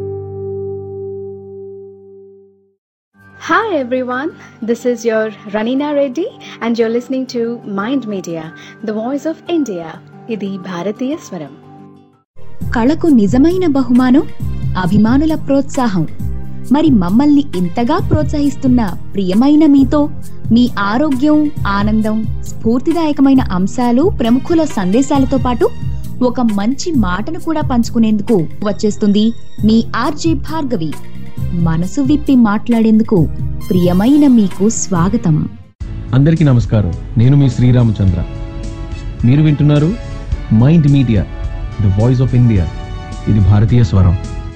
Hi everyone, this is your Ranina Reddy and you're listening to Mind Media, the voice of India. ఇది భారతీయ స్వరం కళకు నిజమైన బహుమానం అభిమానుల ప్రోత్సాహం మరి మమ్మల్ని ఇంతగా ప్రోత్సహిస్తున్న ప్రియమైన మీతో మీ ఆరోగ్యం ఆనందం స్ఫూర్తిదాయకమైన అంశాలు ప్రముఖుల సందేశాలతో పాటు ఒక మంచి మాటను కూడా పంచుకునేందుకు వచ్చేస్తుంది మీ ఆర్జే భార్గవి మనసు విప్పి మాట్లాడేందుకు ప్రియమైన మీకు స్వాగతం అందరికీ నమస్కారం నేను మీ శ్రీరామచంద్ర మీరు వింటున్నారు mind media the voice of India ఇది భారతీయ స్వరం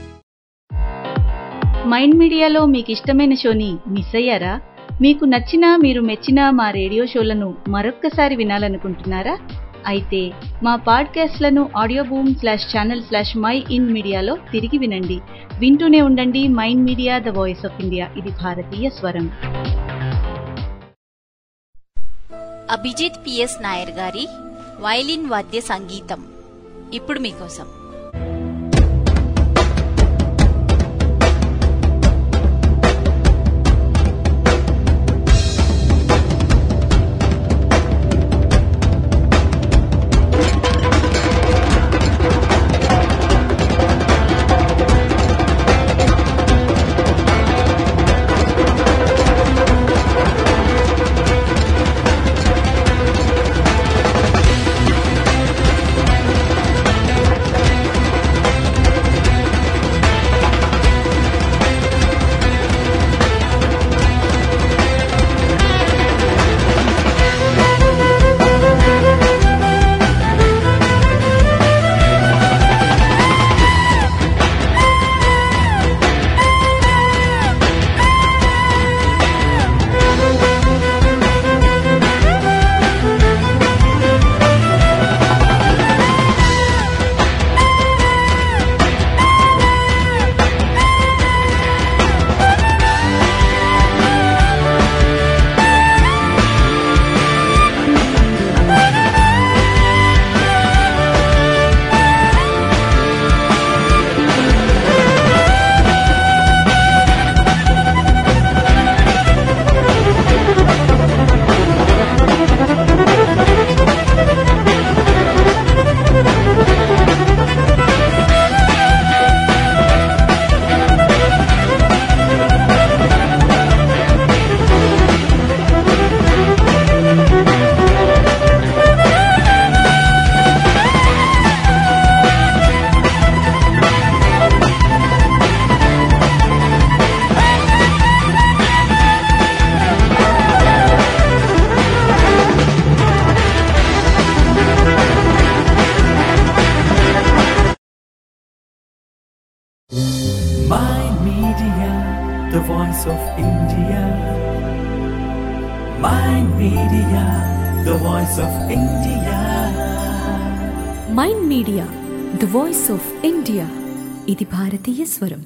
మైండ్ మీడియాలో మీకు ఇష్టమైన షోని మిస్ అయ్యారా మీకు నచ్చిన మీరు మెచ్చిన మా రేడియో షోలను మరొక్కసారి వినాలనుకుంటున్నారా అయితే మా పాడ్కాస్ట్లను Audioboom slash channel slash mind మీడియాలో తిరిగి వినండి వింటూనే ఉండండి mind media the voice of India ఇది భారతీయ స్వరం అభిజిత్ పిఎస్ నాయర్ గారి వైలిన్ వాద్య సంగీతం ఇప్పుడు మీకోసం Mind Media, the voice of India. Mind Media, the voice of India. Mind media the voice of India ఇది భారతీయ స్వరం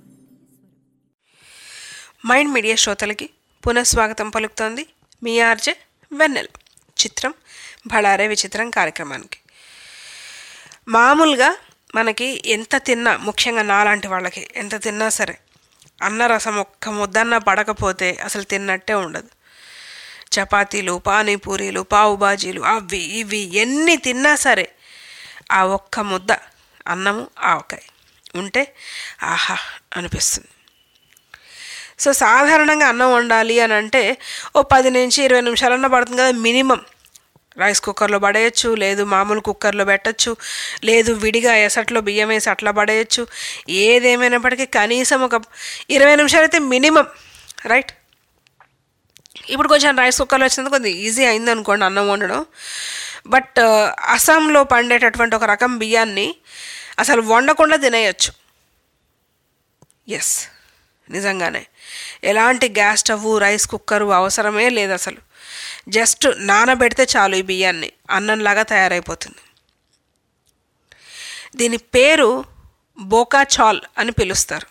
మైండ్ మీడియా శ్రోతలకి పునఃస్వాగతం పలుకుతోంది మీ ఆర్జే వెన్నెల చిత్రం బళారే విచిత్రం కార్యక్రమానికి మామూలుగా మనకి ఎంత తిన్నా ముఖ్యంగా నాలాంటి వాళ్ళకి ఎంత తిన్నా సరే అన్న రసం ఒక్క ముద్దన్న పడకపోతే అసలు తిన్నట్టే ఉండదు చపాతీలు పానీపూరీలు పావు బాజీలు అవి ఇవి ఎన్ని తిన్నా సరే ఆ ఒక్క ముద్ద అన్నము ఆవకాయ ఉంటే ఆహా అనిపిస్తుంది సో సాధారణంగా అన్నం వండాలి అని అంటే ఓ పది నుంచి ఇరవై నిమిషాలన్నా పడుతుంది కదా మినిమం రైస్ కుక్కర్లో పడేయచ్చు లేదు మామూలు కుక్కర్లో పెట్టచ్చు లేదు విడిగా ఎసట్లో బియ్యం వేసి అట్లా పడేయచ్చు ఏదేమైనప్పటికీ కనీసం ఒక ఇరవై నిమిషాలు అయితే మినిమం రైట్ ఇప్పుడు కొంచెం రైస్ కుక్కర్లో వచ్చినందుకు కొద్దిగా ఈజీ అయింది అనుకోండి అన్నం వండడం బట్ అస్సాంలో పండేటటువంటి ఒక రకం బియ్యాన్ని అసలు వండకుండా తినేయచ్చు ఎస్ నిజంగానే ఎలాంటి గ్యాస్ స్టవ్ రైస్ కుక్కరు అవసరమే లేదు అసలు జస్ట్ నానబెడితే చాలు ఈ బియ్యాన్ని అన్నంలాగా తయారైపోతుంది దీని పేరు బోకా చాల్ అని పిలుస్తారు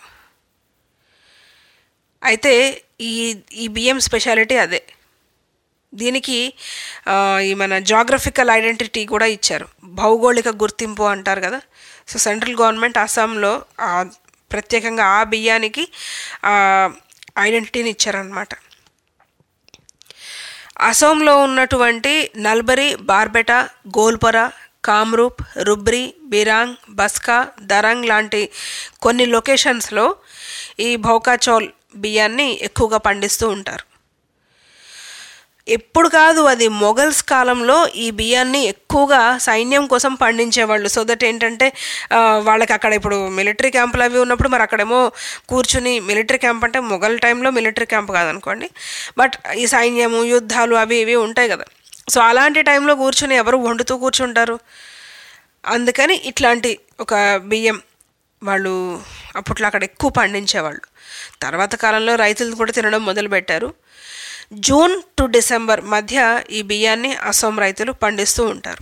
అయితే ఈ ఈ బియ్యం స్పెషాలిటీ అదే దీనికి ఆ, ఈ మన జాగ్రఫికల్ ఐడెంటిటీ కూడా ఇచ్చారు భౌగోళిక గుర్తింపు అంటారు కదా సో సెంట్రల్ గవర్నమెంట్ అస్సాంలో ఆ ప్రత్యేకంగా ఆ బియ్యానికి ఐడెంటిటీని ఇచ్చారనమాట అసోంలో ఉన్నటువంటి నల్బరి బార్బెటా గోల్పరా కామ్రూప్ రుబ్రి బిరాంగ్ బస్కా దరంగ్ లాంటి కొన్ని లొకేషన్స్లో ఈ భౌకాచోల్ బియ్యాన్ని ఎక్కువగా పండిస్తూ ఉంటారు ఎప్పుడు కాదు అది మొఘల్స్ కాలంలో ఈ బియ్యాన్ని ఎక్కువగా సైన్యం కోసం పండించేవాళ్ళు సో దట్ ఏంటంటే ఆ, వాళ్ళకి అక్కడ ఇప్పుడు మిలిటరీ క్యాంపులు అవి ఉన్నప్పుడు మరి అక్కడేమో కూర్చుని మిలిటరీ క్యాంప్ అంటే మొఘల్ టైంలో మిలిటరీ క్యాంప్ కాదనుకోండి బట్ ఈ సైన్యము యుద్ధాలు అవి ఇవి ఉంటాయి కదా సో అలాంటి టైంలో కూర్చుని ఎవరు వండుతూ కూర్చుంటారు అందుకని ఇట్లాంటి ఒక బియ్యం వాళ్ళు అప్పట్లో అక్కడ ఎక్కువ పండించేవాళ్ళు తర్వాత కాలంలో రైతులు కూడా తినడం మొదలుపెట్టారు జూన్ టు డిసెంబర్ మధ్య ఈ బియ్యాన్ని అసోం రైతులు పండిస్తూ ఉంటారు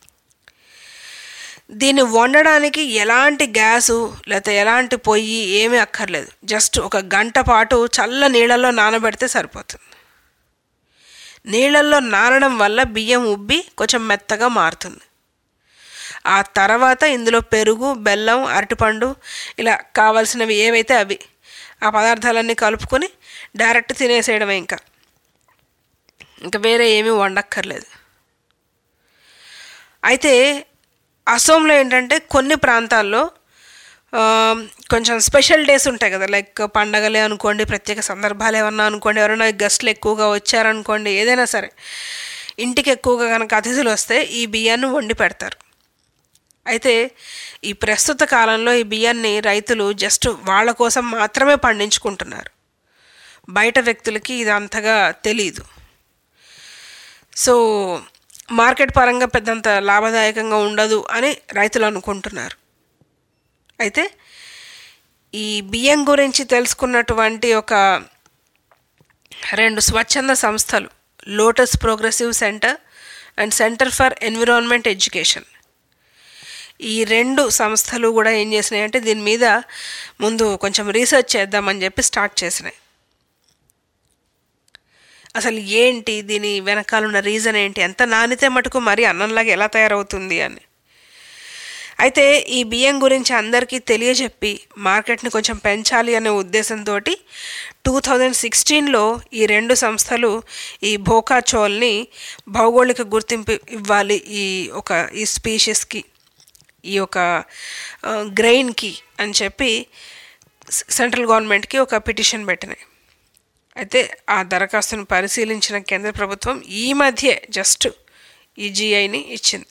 దీన్ని వండడానికి ఎలాంటి గ్యాసు లేకపోతే ఎలాంటి పొయ్యి ఏమీ అక్కర్లేదు జస్ట్ ఒక గంట పాటు చల్ల నీళ్ళల్లో నానబెడితే సరిపోతుంది నీళ్ళల్లో నానడం వల్ల బియ్యం ఉబ్బి కొంచెం మెత్తగా మారుతుంది ఆ తర్వాత ఇందులో పెరుగు బెల్లం అరటిపండు ఇలా కావాల్సినవి ఏవైతే అవి ఆ పదార్థాలన్నీ కలుపుకొని డైరెక్ట్ తినేసేయడమే ఇంకా ఇంకా వేరే ఏమీ వండక్కర్లేదు అయితే అసోంలో ఏంటంటే కొన్ని ప్రాంతాల్లో ఆ, కొంచెం స్పెషల్ డేస్ ఉంటాయి కదా లైక్ పండగలే అనుకోండి ప్రత్యేక సందర్భాలు ఏమన్నా అనుకోండి ఎవరైనా గెస్ట్లు ఎక్కువగా వచ్చారనుకోండి ఏదైనా సరే ఇంటికి ఎక్కువగా కనుక అతిథులు వస్తే ఈ బియ్యాన్ని వండి పెడతారు అయితే ఈ ప్రస్తుత కాలంలో ఈ బియ్యాన్ని రైతులు జస్ట్ వాళ్ళ కోసం మాత్రమే పండించుకుంటున్నారు బయట వ్యక్తులకి ఇది అంతగా తెలీదు సో మార్కెట్ పరంగా పెద్దంత లాభదాయకంగా ఉండదు అని రైతులు అనుకుంటున్నారు అయితే ఈ బియ్యం గురించి తెలుసుకున్నటువంటి ఒక రెండు స్వచ్ఛంద సంస్థలు Lotus Progressive Centre and Centre for Environment Education ఈ రెండు సంస్థలు కూడా ఏం చేసినాయి అంటే దీని మీద ముందు కొంచెం రీసెర్చ్ చేద్దామని చెప్పి స్టార్ట్ చేసినాయి అసలు ఏంటి దీని వెనకాల ఉన్న రీజన్ ఏంటి ఎంత నానితే మటుకు మరి అన్నంలాగా ఎలా తయారవుతుంది అని అయితే ఈ బియ్యం గురించి అందరికీ తెలియజెప్పి మార్కెట్ని కొంచెం పెంచాలి అనే ఉద్దేశంతో టూ థౌజండ్ సిక్స్టీన్లో ఈ రెండు సంస్థలు ఈ భోకా చోల్ని భౌగోళిక గుర్తింపు ఇవ్వాలి ఈ ఒక ఈ స్పీషీస్కి ఈ యొక్క గ్రెయిన్కి అని చెప్పి సెంట్రల్ గవర్నమెంట్కి ఒక పిటిషన్ పెట్టినాయి అయితే ఆ దరఖాస్తును పరిశీలించిన కేంద్ర ప్రభుత్వం ఈ మధ్య జస్ట్ ఈ జిఐని ఇచ్చింది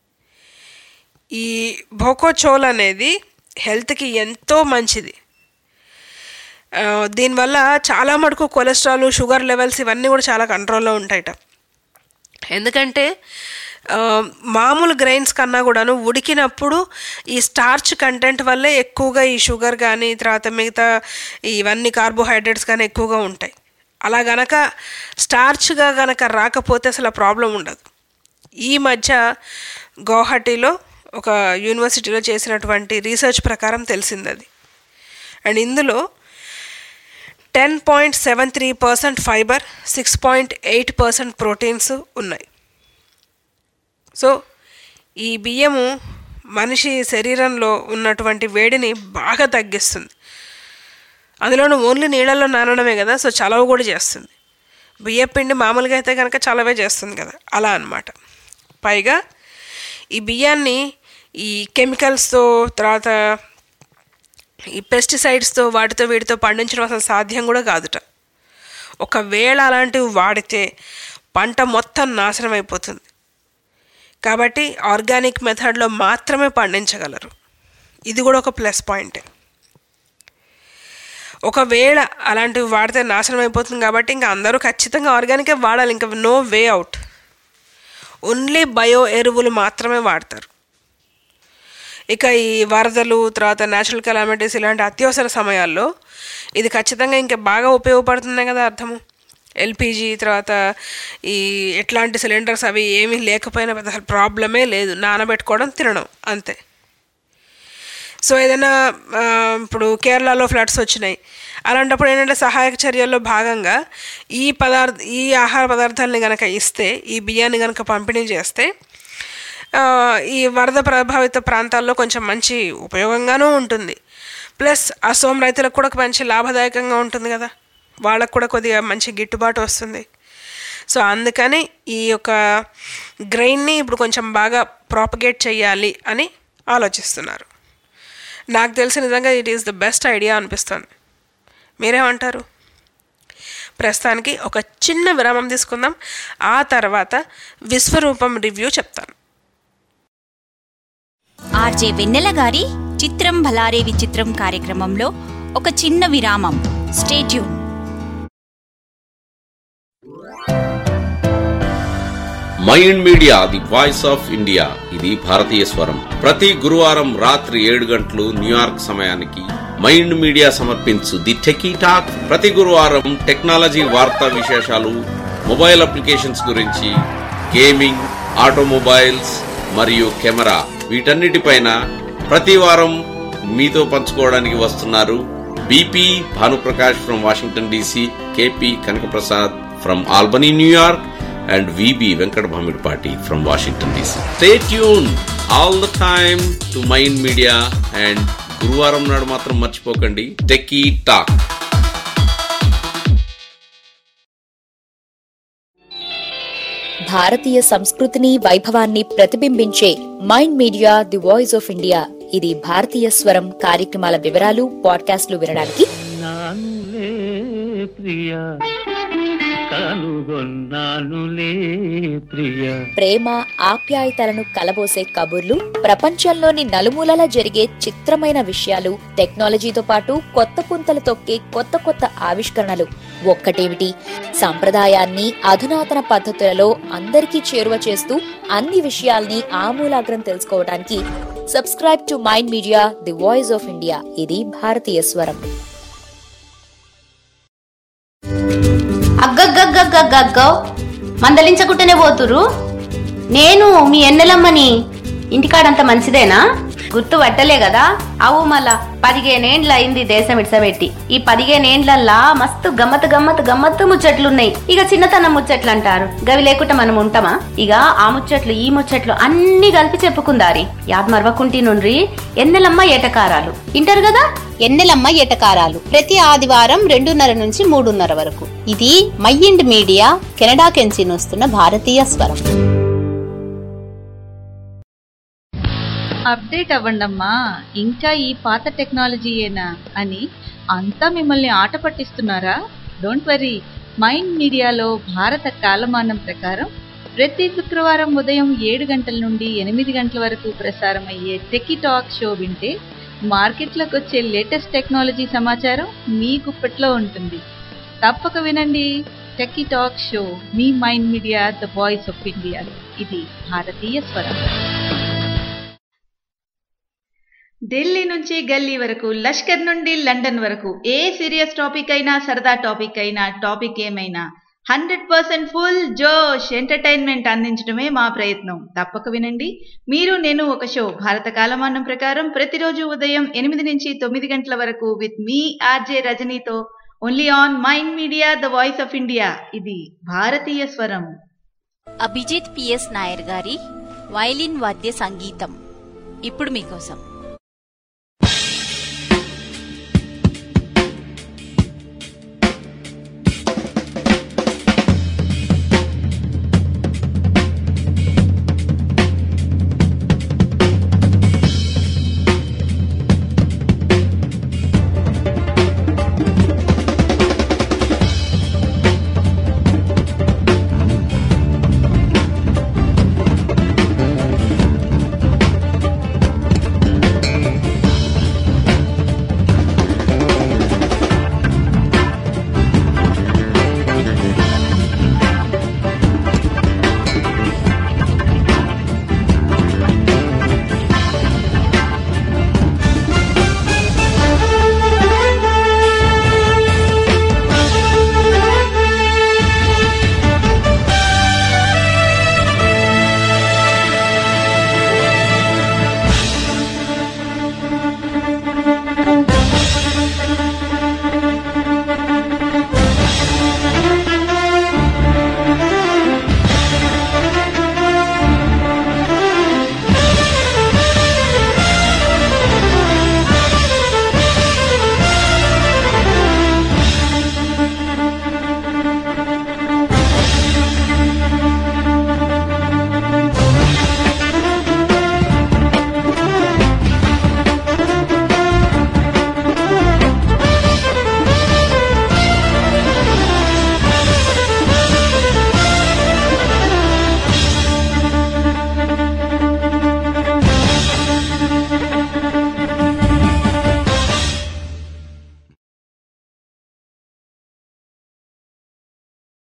ఈ భోకోచోల్ అనేది హెల్త్కి ఎంతో మంచిది ఆ, దీనివల్ల చాలా మటుకు కొలెస్ట్రాల్ షుగర్ లెవెల్స్ ఇవన్నీ కూడా చాలా కంట్రోల్లో ఉంటాయట ఎందుకంటే ఆ, మామూలు గ్రెయిన్స్ కన్నా కూడాను ఉడికినప్పుడు ఈ స్టార్చ్ కంటెంట్ వల్లే ఎక్కువగా ఈ షుగర్ కానీ తర్వాత మిగతా ఇవన్నీ కార్బోహైడ్రేట్స్ కానీ ఎక్కువగా ఉంటాయి అలా గనక స్టార్చ్గా గనక రాకపోతే అసలు ప్రాబ్లం ఉండదు ఈ మధ్య గౌహటిలో ఒక యూనివర్సిటీలో చేసినటువంటి రీసెర్చ్ ప్రకారం తెలిసింది అది అండ్ ఇందులో ten point seven three percent fibre six point eight percent proteins ఉన్నాయి సో ఈ బియ్యము మనిషి శరీరంలో ఉన్నటువంటి వేడిని బాగా తగ్గిస్తుంది అందులోనూ ఓన్లీ నీళ్ళల్లో నానడమే కదా సో చలవ కూడా చేస్తుంది బియ్యం పిండి మామూలుగా అయితే కనుక చలవే చేస్తుంది కదా అలా అన్నమాట పైగా ఈ బియ్యాన్ని ఈ కెమికల్స్తో తర్వాత ఈ పెస్టిసైడ్స్తో వాటితో వీటితో పండించడం అసలు సాధ్యం కూడా కాదుట ఒకవేళ అలాంటివి వాడితే పంట మొత్తం నాశనం అయిపోతుంది కాబట్టి ఆర్గానిక్ మెథడ్లో మాత్రమే పండించగలరు ఇది కూడా ఒక ప్లస్ పాయింటే ఒకవేళ అలాంటివి వాడితే నాశనం అయిపోతుంది కాబట్టి ఇంకా అందరూ ఖచ్చితంగా ఆర్గానికే వాడాలి ఇంకా no way out only bio ఎరువులు మాత్రమే వాడతారు ఇక ఈ వరదలు తర్వాత న్యాచురల్ కెలామిటీస్ ఇలాంటి అత్యవసర సమయాల్లో ఇది ఖచ్చితంగా ఇంకా బాగా ఉపయోగపడుతుంది కదా అర్థము ఎల్పిజి తర్వాత ఈ ఎట్లాంటి సిలిండర్స్ అవి ఏమీ లేకపోయినా పెద్ద అసలు ప్రాబ్లమే లేదు నానబెట్టుకోవడం తినడం అంతే సో ఏదైనా ఆ, ఇప్పుడు కేరళలో ఫ్లడ్స్ వచ్చినాయి అలాంటప్పుడు ఏంటంటే సహాయక చర్యల్లో భాగంగా ఈ పదార్థ ఈ ఆహార పదార్థాలని కనుక ఇస్తే ఈ బియ్యాన్ని కనుక పంపిణీ చేస్తే ఆ, ఈ వరద ప్రభావిత ప్రాంతాల్లో కొంచెం మంచి ఉపయోగంగానూ ఉంటుంది ప్లస్ అసోం రైతులకు కూడా ఒక మంచి లాభదాయకంగా ఉంటుంది కదా వాళ్ళకు కూడా కొద్దిగా మంచి గిట్టుబాటు వస్తుంది సో అందుకని ఈ యొక్క గ్రెయిన్ని ఇప్పుడు కొంచెం బాగా ప్రాపగేట్ చేయాలి అని ఆలోచిస్తున్నారు నాకు తెలిసి నిజంగా it is the best idea అనిపిస్తుంది మీరేమంటారు ప్రస్తుతానికి ఒక చిన్న విరామం తీసుకుందాం ఆ తర్వాత విశ్వరూపం రివ్యూ చెప్తాను ఆర్జే వెన్నెల గారి చిత్రం భలారే విచిత్రం కార్యక్రమంలో ఒక చిన్న విరామం stay tuned mind media the voice of India ఇది భారతీయ స్వరం ప్రతి గురువారం రాత్రి ఏడు గంటలు న్యూయార్క్ సమయానికి మైండ్ మీడియా సమర్పించు ది టెకీ టాక్ ప్రతి గురువారం టెక్నాలజీ వార్తా విశేషాలు మొబైల్ అప్లికేషన్స్ గురించి గేమింగ్ ఆటోమొబైల్స్ మరియు కెమెరా వీటన్నిటిపైన ప్రతి వారం మీతో పంచుకోవడానికి వస్తున్నారు BP Bhanuprakash from Washington DC KP Kanakaprasad from Albany New York and VB Venkat Bhamidpati from Washington DC. Stay tuned all the time to Mind Media and గురువారం నాడు మాత్రం మర్చిపోకండి టెక్కీ టాక్ భారతీయ సంస్కృతిని వైభవాన్ని ప్రతిబింబించే mind media the voice of India ఇది భారతీయ స్వరం కార్యక్రమాల వివరాలు పాడ్కాస్ట్లు వినడానికి నానులే ప్రియ కనుగొన్నానులే ప్రియ ప్రేమ ఆప్యాయతలను కలబోసే కబుర్లు ప్రపంచంలోని నలుమూలలా జరిగే చిత్రమైన విషయాలు టెక్నాలజీతో పాటు కొత్త పుంతలు తొక్కే కొత్త కొత్త ఆవిష్కరణలు ఒక్కటేమిటి సంప్రదాయాన్ని అధునాతన పద్ధతులలో అందరికీ చేరువ చేస్తూ అన్ని విషయాల్ని ఆమూలాగ్రం తెలుసుకోవడానికి subscribe to mind media the voice of India ఇది భారతీయ స్వరం అగ్గగ్గగ్గగ్గగ్గో మందలించకుంటేనే పోతురు నేను మీ ఎన్నెలమ్మని ఇంటికాడంత మంచిదేనా గుర్తు పట్టలే కదా అవు మళ్ళా పదిహేనేండ్ల అయింది దేశం ఇడ్సబెట్టి ఈ పదిహేనేండ్లల్లా మస్తు గమ్మత్ గమ్మత్ గమ్మత్తు ముచ్చట్లున్నాయి ఇక చిన్నతనం ముచ్చట్లు అంటారు గవి లేకుండా మనం ఉంటామా ఇక ఆ ముచ్చట్లు ఈ ముచ్చట్లు అన్ని కలిపి చెప్పుకుందారి యాద్ మరవకుంటి నుండ్రి ఎన్నెలమ్మ ఏటకారాలు ఇంటారు కదా ఎన్నెలమ్మ ఎటకారాలు ప్రతి ఆదివారం రెండున్నర నుంచి మూడున్నర వరకు ఇది మైండ్ మీడియా కెనడా కెంచి వస్తున్న భారతీయ స్వరం అప్డేట్ అవ్వండమ్మా ఇంకా ఈ పాత టెక్నాలజీయేనా అని అంతా మిమ్మల్ని ఆట పట్టిస్తున్నారా డోంట్ వరీ మైండ్ మీడియాలో భారత కాలమానం ప్రకారం ప్రతి శుక్రవారం ఉదయం ఏడు గంటల నుండి ఎనిమిది గంటల వరకు ప్రసారం అయ్యే టెకీ టాక్ షో వింటే మార్కెట్లోకి వచ్చే లేటెస్ట్ టెక్నాలజీ సమాచారం మీ గుప్పట్లో ఉంటుంది తప్పక వినండి టెకీ టాక్ షో మీ mind media the voice of India ఇది భారతీయ స్వరం ఢిల్లీ నుంచి గల్లీ వరకు లష్కర్ నుండి లండన్ వరకు ఏ సీరియస్ టాపిక్ అయినా సరదా టాపిక్ అయినా టాపిక్ ఏమైనా హండ్రెడ్ పర్సెంట్ ఫుల్ జోష్ ఎంటర్టైన్మెంట్ అందించడమే మా ప్రయత్నం తప్పక వినండి మీరు నేను ఒక షో భారత కాలమానం ప్రకారం ప్రతిరోజు ఉదయం ఎనిమిది నుంచి తొమ్మిది గంటల వరకు విత్ మీ ఆర్జే రజనీతో only on mind media the voice of India ఇది భారతీయ స్వరం అభిజిత్ పిఎస్ నాయర్ గారి వైలిన్ వాద్య సంగీతం ఇప్పుడు మీకోసం Thank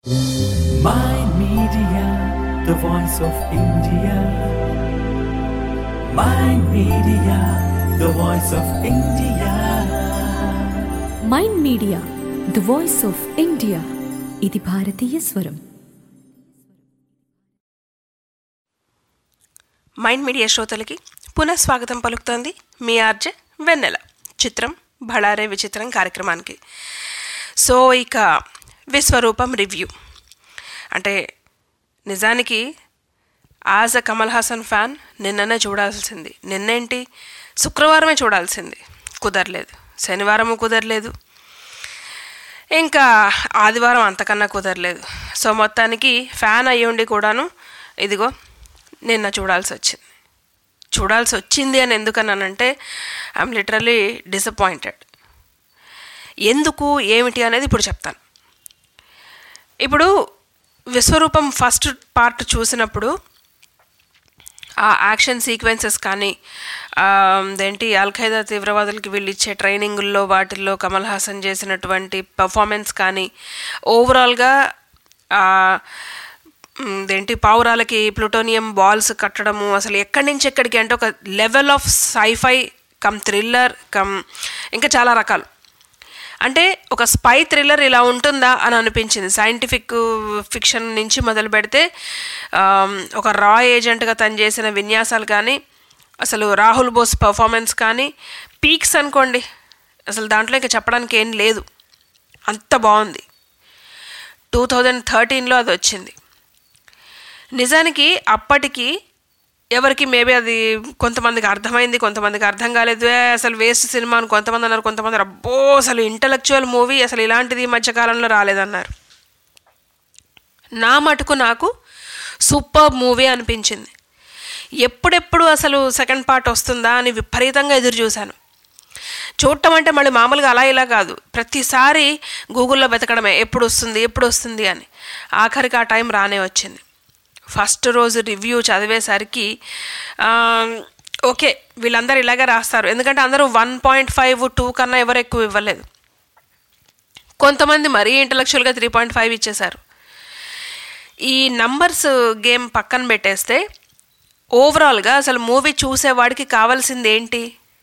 Mind Media, the voice of India. Mind Media, the voice of India. Mind media the voice of India ఇది భారతీయ స్వరం మైండ్ మీడియా శ్రోతలకి పునః స్వాగతం పలుకుతోంది మీ ఆర్జే వెన్నెల చిత్రం భళారే విచిత్రం కార్యక్రమానికి సో ఇక విశ్వరూపం రివ్యూ అంటే నిజానికి as a Kamal Haasan fan నిన్ననే చూడాల్సింది నిన్నేంటి శుక్రవారమే చూడాల్సింది కుదరలేదు శనివారము కుదరలేదు ఇంకా ఆదివారం అంతకన్నా కుదరలేదు సో మొత్తానికి ఫ్యాన్ అయ్యుండి కూడాను ఇదిగో నిన్న చూడాల్సి వచ్చింది చూడాల్సి వచ్చింది అని ఎందుకన్నానంటే ఐఎమ్ లిటరలీ డిసప్పాయింటెడ్ ఎందుకు ఏమిటి అనేది ఇప్పుడు చెప్తాను ఇప్పుడు విశ్వరూపం ఫస్ట్ పార్ట్ చూసినప్పుడు ఆ యాక్షన్ సీక్వెన్సెస్ కానీ ఏంటి అల్ఖైదా తీవ్రవాదులకి వీళ్ళు ఇచ్చే ట్రైనింగుల్లో వాటిల్లో కమల్ హాసన్ చేసినటువంటి పర్ఫార్మెన్స్ కానీ ఓవరాల్గా ఏంటి పావురాలకి ప్లూటోనియం బాల్స్ కట్టడము అసలు ఎక్కడి నుంచి ఎక్కడికి అంటే ఒక level of sci-fi cum thriller cum ఇంకా చాలా రకాలు అంటే ఒక స్పై థ్రిల్లర్ ఇలా ఉంటుందా అని అనిపించింది సైంటిఫిక్ ఫిక్షన్ నుంచి మొదలు పెడితే ఒక రా ఏజెంట్గా తను చేసిన విన్యాసాలు కానీ అసలు రాహుల్ బోస్ పర్ఫార్మెన్స్ కానీ పీక్స్ అనుకోండి అసలు దాంట్లో ఇంకా చెప్పడానికి ఏం లేదు అంత బాగుంది టూ థౌజండ్ థర్టీన్లో అది వచ్చింది నిజానికి అప్పటికి ఎవరికి మేబీ అది కొంతమందికి అర్థమైంది కొంతమందికి అర్థం కాలేదు అసలు వేస్ట్ సినిమా అని కొంతమంది అన్నారు కొంతమంది అబ్బో అసలు ఇంటలెక్చువల్ మూవీ అసలు ఇలాంటిది ఈ మధ్యకాలంలో రాలేదన్నారు నా మటుకు నాకు సూపర్ మూవీ అనిపించింది ఎప్పుడెప్పుడు అసలు సెకండ్ పార్ట్ వస్తుందా అని విపరీతంగా ఎదురు చూశాను చూడటం అంటే మళ్ళీ మామూలుగా అలా ఇలా కాదు ప్రతిసారి గూగుల్లో వెతకడమే ఎప్పుడు వస్తుంది ఎప్పుడు వస్తుంది అని ఆఖరికి ఆ టైం రానే వచ్చింది ఫస్ట్ రోజు రివ్యూ చదివేసరికి ఓకే వీళ్ళందరూ ఇలాగే రాస్తారు ఎందుకంటే అందరూ వన్ పాయింట్ ఫైవ్ టూ కన్నా ఎవరు ఎక్కువ ఇవ్వలేదు కొంతమంది మరీ ఇంటలెక్చువల్గా త్రీ పాయింట్ ఫైవ్ ఇచ్చేశారు ఈ నంబర్స్ గేమ్ పక్కన పెట్టేస్తే ఓవరాల్గా అసలు మూవీ చూసేవాడికి కావాల్సింది ఏంటి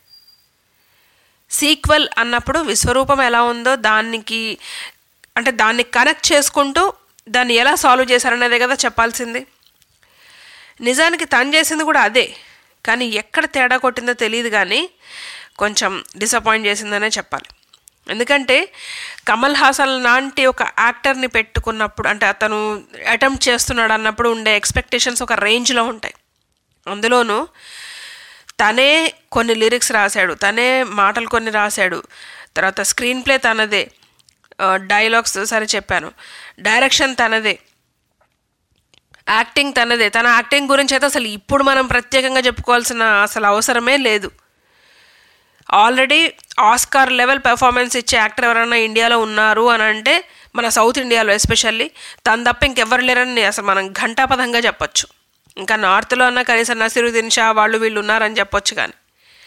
సీక్వెల్ అన్నప్పుడు విశ్వరూపం ఎలా ఉందో దానికి అంటే దాన్ని కనెక్ట్ చేసుకుంటూ దాన్ని ఎలా సాల్వ్ చేశారనేదే కదా చెప్పాల్సింది నిజానికి తను చేసింది కూడా అదే కానీ ఎక్కడ తేడా కొట్టిందో తెలియదు కానీ కొంచెం డిసప్పాయింట్ చేసిందనే చెప్పాలి ఎందుకంటే కమల్ హాసన్ లాంటి ఒక యాక్టర్ని పెట్టుకున్నప్పుడు అంటే అతను అటెంప్ట్ చేస్తున్నాడు అన్నప్పుడు ఉండే ఎక్స్పెక్టేషన్స్ ఒక రేంజ్లో ఉంటాయి అందులోనూ తనే కొన్ని లిరిక్స్ రాశాడు తనే మాటలు కొన్ని రాశాడు తర్వాత స్క్రీన్ ప్లే తనదే డైలాగ్స్ సరే చెప్పాను డైరెక్షన్ తనదే యాక్టింగ్ తనదే తన యాక్టింగ్ గురించి అయితే అసలు ఇప్పుడు మనం ప్రత్యేకంగా చెప్పుకోవాల్సిన అసలు అవసరమే లేదు ఆల్రెడీ ఆస్కార్ లెవెల్ పెర్ఫార్మెన్స్ ఇచ్చే యాక్టర్ ఎవరైనా ఇండియాలో ఉన్నారు అని అంటే మన సౌత్ ఇండియాలో ఎస్పెషల్లీ తను తప్ప ఇంకెవరు లేరని అసలు మనం ఘంటాపథంగా చెప్పొచ్చు ఇంకా నార్త్లో అన్న కనీసం నసీరుద్దీన్ షా వాళ్ళు వీళ్ళు ఉన్నారని చెప్పొచ్చు కానీ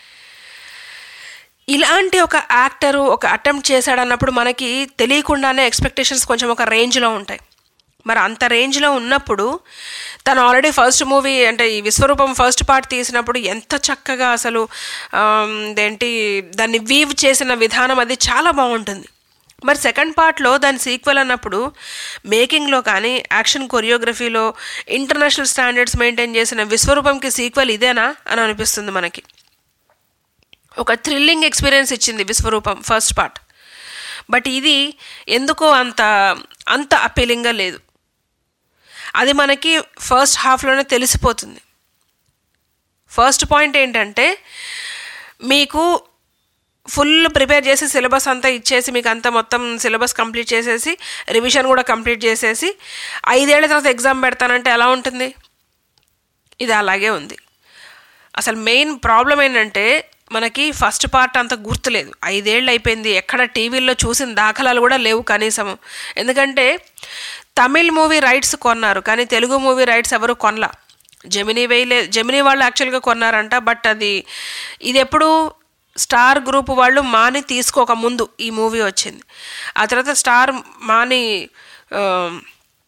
ఇలాంటి ఒక యాక్టరు ఒక అటెంప్ట్ చేశాడన్నప్పుడు మనకి తెలియకుండానే ఎక్స్పెక్టేషన్స్ కొంచెం ఒక రేంజ్లో ఉంటాయి మరి అంత రేంజ్లో ఉన్నప్పుడు తను ఆల్రెడీ ఫస్ట్ మూవీ అంటే ఈ విశ్వరూపం ఫస్ట్ పార్ట్ తీసినప్పుడు ఎంత చక్కగా అసలు ఏంటి దాన్ని వీవ్ చేసిన విధానం అది చాలా బాగుంటుంది మరి సెకండ్ పార్ట్లో దాని సీక్వెల్ అన్నప్పుడు మేకింగ్లో కానీ యాక్షన్ కొరియోగ్రఫీలో ఇంటర్నేషనల్ స్టాండర్డ్స్ మెయింటైన్ చేసిన విశ్వరూపంకి సీక్వెల్ ఇదేనా అని అనిపిస్తుంది మనకి ఒక థ్రిల్లింగ్ ఎక్స్పీరియన్స్ ఇచ్చింది విశ్వరూపం ఫస్ట్ పార్ట్ బట్ ఇది ఎందుకో అంత అంత అపీలింగ్గా లేదు అది మనకి ఫస్ట్ హాఫ్లోనే తెలిసిపోతుంది ఫస్ట్ పాయింట్ ఏంటంటే మీకు ఫుల్ ప్రిపేర్ చేసి సిలబస్ అంతా ఇచ్చేసి మీకు అంతా మొత్తం సిలబస్ కంప్లీట్ చేసేసి రివిజన్ కూడా కంప్లీట్ చేసేసి ఐదేళ్ల తర్వాత ఎగ్జామ్ పెడతానంటే ఎలా ఉంటుంది ఇది అలాగే ఉంది అసలు మెయిన్ ప్రాబ్లం ఏంటంటే మనకి ఫస్ట్ పార్ట్ అంత గుర్తులేదు ఐదేళ్ళు అయిపోయింది ఎక్కడ టీవీల్లో చూసిన దాఖలాలు కూడా లేవు కనీసము ఎందుకంటే తమిళ్ మూవీ రైట్స్ కొన్నారు కానీ తెలుగు మూవీ రైట్స్ ఎవరు కొనలా జమినీ వేయలే జమినీ వాళ్ళు యాక్చువల్గా కొన్నారంట బట్ అది ఇది ఎప్పుడు స్టార్ గ్రూప్ వాళ్ళు మాని తీసుకోక ముందు ఈ మూవీ వచ్చింది ఆ తర్వాత స్టార్ మాని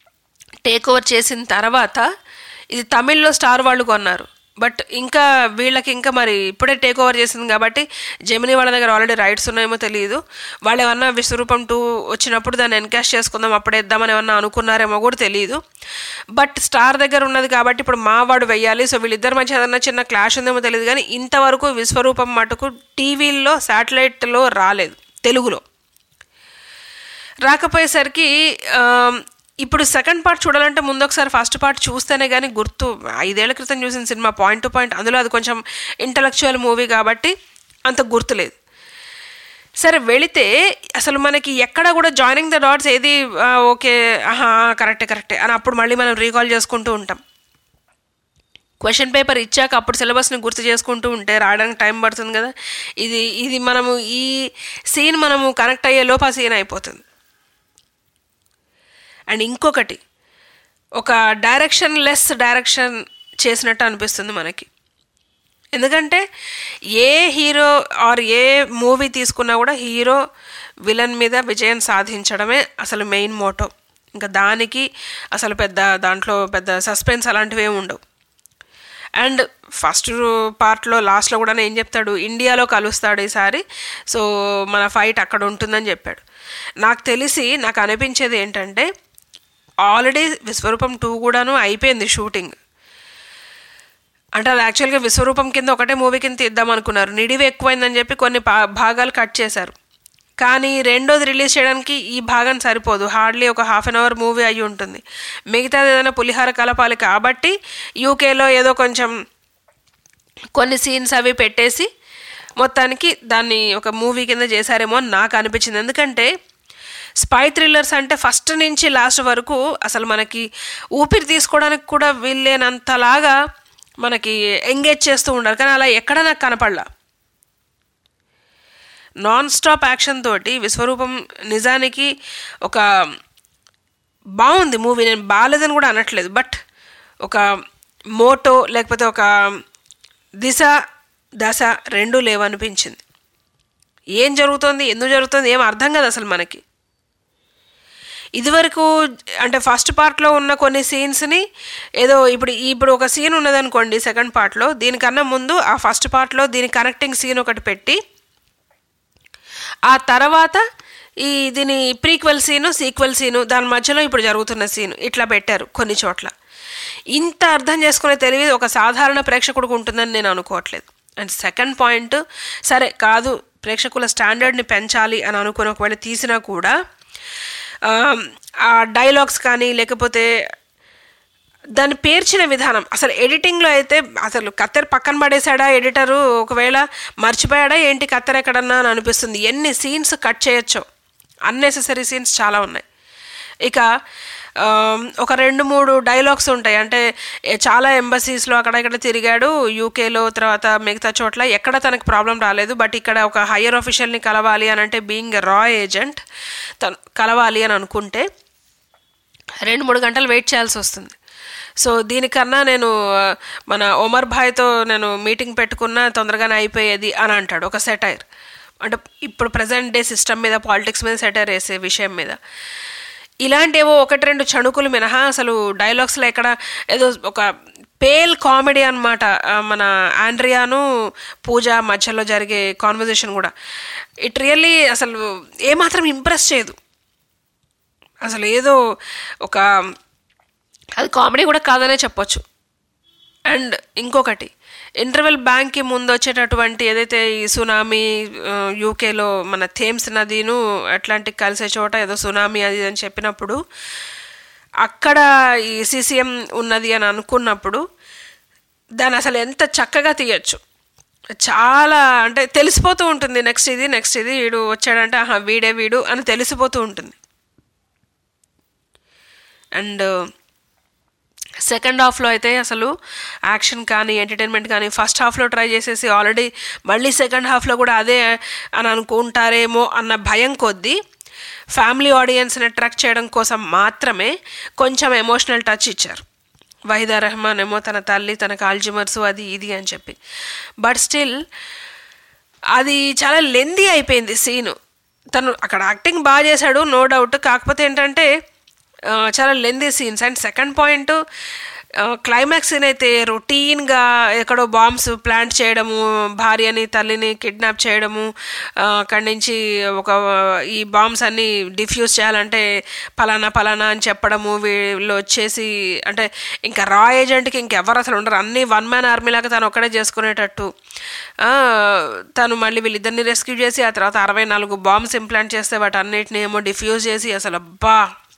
టేక్ ఓవర్ చేసిన తర్వాత ఇది తమిళ్లో స్టార్ వాళ్ళు కొన్నారు బట్ ఇంకా వీళ్ళకి ఇంకా మరి ఇప్పుడే టేక్ ఓవర్ చేసింది కాబట్టి జెమినీ వాళ్ళ దగ్గర ఆల్రెడీ రైట్స్ ఉన్నాయేమో తెలియదు వాళ్ళు ఏమన్నా విశ్వరూపం టూ వచ్చినప్పుడు దాన్ని ఎన్కాష్ చేసుకుందాం అప్పుడే ఇద్దామని ఏమన్నా అనుకున్నారేమో కూడా తెలియదు బట్ స్టార్ దగ్గర ఉన్నది కాబట్టి ఇప్పుడు మా వాడు వెయ్యాలి సో వీళ్ళిద్దరి మధ్య ఏదన్నా చిన్న క్లాష్ ఉందేమో తెలియదు కానీ ఇంతవరకు విశ్వరూపం మటుకు టీవీల్లో శాటిలైట్లో రాలేదు తెలుగులో రాకపోయేసరికి ఆమ్, ఇప్పుడు సెకండ్ పార్ట్ చూడాలంటే ముందు ఒకసారి ఫస్ట్ పార్ట్ చూస్తేనే కానీ గుర్తు ఐదేళ్ల క్రితం చూసిన సినిమా పాయింట్ టు పాయింట్ అందులో అది కొంచెం ఇంటలెక్చువల్ మూవీ కాబట్టి అంత గుర్తులేదు సరే వెళితే అసలు మనకి ఎక్కడ కూడా జాయినింగ్ ద డాట్స్ ఏది ఆ, ఓకే ఆహా కరెక్టే కరెక్టే అని అప్పుడు మళ్ళీ మనం రీకాల్ చేసుకుంటూ ఉంటాం క్వశ్చన్ పేపర్ ఇచ్చాక అప్పుడు సిలబస్ని గుర్తు చేసుకుంటూ ఉంటే రాయడానికి టైం పడుతుంది కదా ఇది ఇది మనము ఈ సీన్ మనము కనెక్ట్ అయ్యే లోపు ఆ సీన్ అయిపోతుంది అండ్ ఇంకొకటి ఒక డైరెక్షన్ లెస్ డైరెక్షన్ చేసినట్టు అనిపిస్తుంది మనకి ఎందుకంటే a hero or a movie తీసుకున్నా కూడా హీరో విలన్ మీద విజయం సాధించడమే అసలు మెయిన్ మోటో ఇంకా దానికి అసలు పెద్ద దాంట్లో పెద్ద సస్పెన్స్ అలాంటివి ఏమి ఉండవు అండ్ ఫస్ట్ పార్ట్లో లాస్ట్లో కూడా ఏం చెప్తాడు ఇండియాలో కలుస్తాడు ఈసారి సో మన ఫైట్ అక్కడ ఉంటుందని చెప్పాడు నాకు తెలిసి నాకు అనిపించేది ఏంటంటే ఆల్రెడీ విశ్వరూపం టూ కూడాను అయిపోయింది షూటింగ్ అంటే అది యాక్చువల్గా విశ్వరూపం కింద ఒకటే మూవీ కింద తీద్దాం అనుకున్నారు నిడివి ఎక్కువైందని చెప్పి కొన్ని భా- భాగాలు కట్ చేశారు కానీ రెండోది రిలీజ్ చేయడానికి ఈ భాగం సరిపోదు హార్డ్లీ ఒక హాఫ్ అన్ అవర్ మూవీ అయి ఉంటుంది మిగతాది ఏదైనా పులిహార కలపాలి కాబట్టి యూకేలో ఏదో కొంచెం కొన్ని సీన్స్ అవి పెట్టేసి మొత్తానికి దాన్ని ఒక మూవీ కింద చేశారేమో అని నాకు అనిపించింది ఎందుకంటే స్పై థ్రిల్లర్స్ అంటే ఫస్ట్ నుంచి లాస్ట్ వరకు అసలు మనకి ఊపిరి తీసుకోవడానికి కూడా వీల్లేనంతలాగా మనకి ఎంగేజ్ చేస్తూ ఉండాలి కానీ అలా ఎక్కడ నాకు కనపడలా నాన్ స్టాప్ యాక్షన్ తోటి విశ్వరూపం నిజానికి ఒక బాగుంది మూవీ నేను బాగాలేదని కూడా అనట్లేదు బట్ ఒక మోటో లేకపోతే ఒక దిశ దశ రెండు లేవనిపించింది ఏం జరుగుతోంది ఎందుకు జరుగుతుంది ఏం అర్థం కాదు అసలు మనకి ఇదివరకు అంటే ఫస్ట్ పార్ట్లో ఉన్న కొన్ని సీన్స్ని ఏదో ఇప్పుడు ఇప్పుడు ఒక సీన్ ఉన్నదనుకోండి సెకండ్ పార్ట్లో దీనికన్నా ముందు ఆ ఫస్ట్ పార్ట్లో దీని కనెక్టింగ్ సీన్ ఒకటి పెట్టి ఆ తర్వాత ఈ దీని ప్రీక్వెల్ సీను సీక్వెల్ సీను దాని మధ్యలో ఇప్పుడు జరుగుతున్న సీను ఇట్లా పెట్టారు కొన్ని చోట్ల ఇంత అర్థం చేసుకునే తెలివి ఒక సాధారణ ప్రేక్షకుడికి ఉంటుందని నేను అనుకోవట్లేదు అండ్ సెకండ్ పాయింట్ సరే కాదు ప్రేక్షకుల స్టాండర్డ్ని పెంచాలి అని అనుకుని ఒకవేళ తీసినా కూడా ఆ, ఆ డైలాగ్స్ కానీ లేకపోతే దాన్ని పేర్చిన విధానం అసలు ఎడిటింగ్లో అయితే అసలు కత్తెర పక్కన పడేశాడా ఎడిటరు ఒకవేళ మర్చిపోయాడా ఏంటి కత్తెర ఎక్కడన్నా అని అనిపిస్తుంది ఎన్ని సీన్స్ కట్ చేయొచ్చో అన్నెసెసరీ సీన్స్ చాలా ఉన్నాయి ఇక ఆ, ఒక రెండు మూడు డైలాగ్స్ ఉంటాయి అంటే ఏ- చాలా ఎంబసీస్లో అక్కడ ఇక్కడ తిరిగాడు యూకేలో తర్వాత మిగతా చోట్ల ఎక్కడ తనకు ప్రాబ్లం రాలేదు బట్ ఇక్కడ ఒక హయ్యర్ ఆఫీషియల్ని కలవాలి అని అంటే బీయింగ్ రా ఏజెంట్ తను కలవాలి అని అనుకుంటే రెండు మూడు గంటలు వెయిట్ చేయాల్సి వస్తుంది సో దీనికన్నా నేను ఆ, మన ఒమర్ భాయ్తో నేను మీటింగ్ పెట్టుకున్నా తొందరగానే అయిపోయేది అని అంటాడు ఒక సెటైర్ అంటే ఇప్పుడు ప్రజెంట్ డే సిస్టమ్ మీద పాలిటిక్స్ మీద సెటైర్ వేసే విషయం మీద ఇలాంటివో ఒకటి రెండు చణుకులు మినహా అసలు డైలాగ్స్లో ఎక్కడ ఏదో ఒక పేల్ కామెడీ అనమాట మన ఆండ్రియాను పూజ మధ్యలో జరిగే కాన్వర్జేషన్ కూడా ఇట్ రియల్లీ అసలు ఏమాత్రం ఇంప్రెస్ చేయదు అసలు ఏదో ఒక అది కామెడీ కూడా కాదనే చెప్పొచ్చు అండ్ ఇంకొకటి ఇంటర్వెల్ బ్యాంక్కి ముందు వచ్చేటటువంటి ఏదైతే ఈ సునామీ ఆ, యూకేలో మన థేమ్స్ నదిను అట్లాంటిక్ కలిసే చోట ఏదో సునామీ అది ఇది అని చెప్పినప్పుడు అక్కడ ఈ సీసీఎం ఉన్నది అని అనుకున్నప్పుడు దాన్ని అసలు ఎంత చక్కగా తీయచ్చు చాలా అంటే తెలిసిపోతూ ఉంటుంది నెక్స్ట్ ఇది నెక్స్ట్ ఇది వీడు వచ్చాడంటే ఆహా వీడే వీడు అని తెలిసిపోతూ ఉంటుంది అండ్ సెకండ్ హాఫ్లో అయితే అసలు యాక్షన్ కానీ ఎంటర్టైన్మెంట్ కానీ ఫస్ట్ హాఫ్లో ట్రై చేసేసి ఆల్రెడీ మళ్ళీ సెకండ్ హాఫ్లో కూడా అదే అని అనుకుంటారేమో అన్న భయం కొద్దీ ఫ్యామిలీ ఆడియన్స్ని అట్రాక్ట్ చేయడం కోసం మాత్రమే కొంచెం ఎమోషనల్ టచ్ ఇచ్చారు వహీదా రెహమాన్ ఏమో తన తల్లి తన కాల్జిమర్స్ అది ఇది అని చెప్పి బట్ స్టిల్ అది చాలా లెందీ అయిపోయింది సీను తను అక్కడ యాక్టింగ్ బాగా చేశాడు నో డౌట్ కాకపోతే ఏంటంటే ఆ, చాలా lengthy scenes and second point climax scene అయితే రొటీన్గా ఎక్కడో బాంబ్స్ ప్లాంట్ చేయడము భార్యని తల్లిని కిడ్నాప్ చేయడము ఆ, అక్కడి నుంచి ఒక ఈ బాంబ్స్ అన్ని డిఫ్యూజ్ చేయాలంటే పలానా పలానా అని చెప్పడము వీళ్ళు వచ్చేసి అంటే ఇంకా రా ఏజెంట్కి ఇంకెవరు అసలు ఉండరు అన్ని వన్ మ్యాన్ ఆర్మీ లాగా తను ఒక్కడే చేసుకునేటట్టు ఆ, తను మళ్ళీ వీళ్ళిద్దరిని రెస్క్యూ చేసి ఆ తర్వాత అరవై నాలుగు బాంబ్స్ ఇంప్లాంట్ చేస్తే వాటి అన్నిటిని ఏమో డిఫ్యూజ్ చేసి అసలు అబ్బా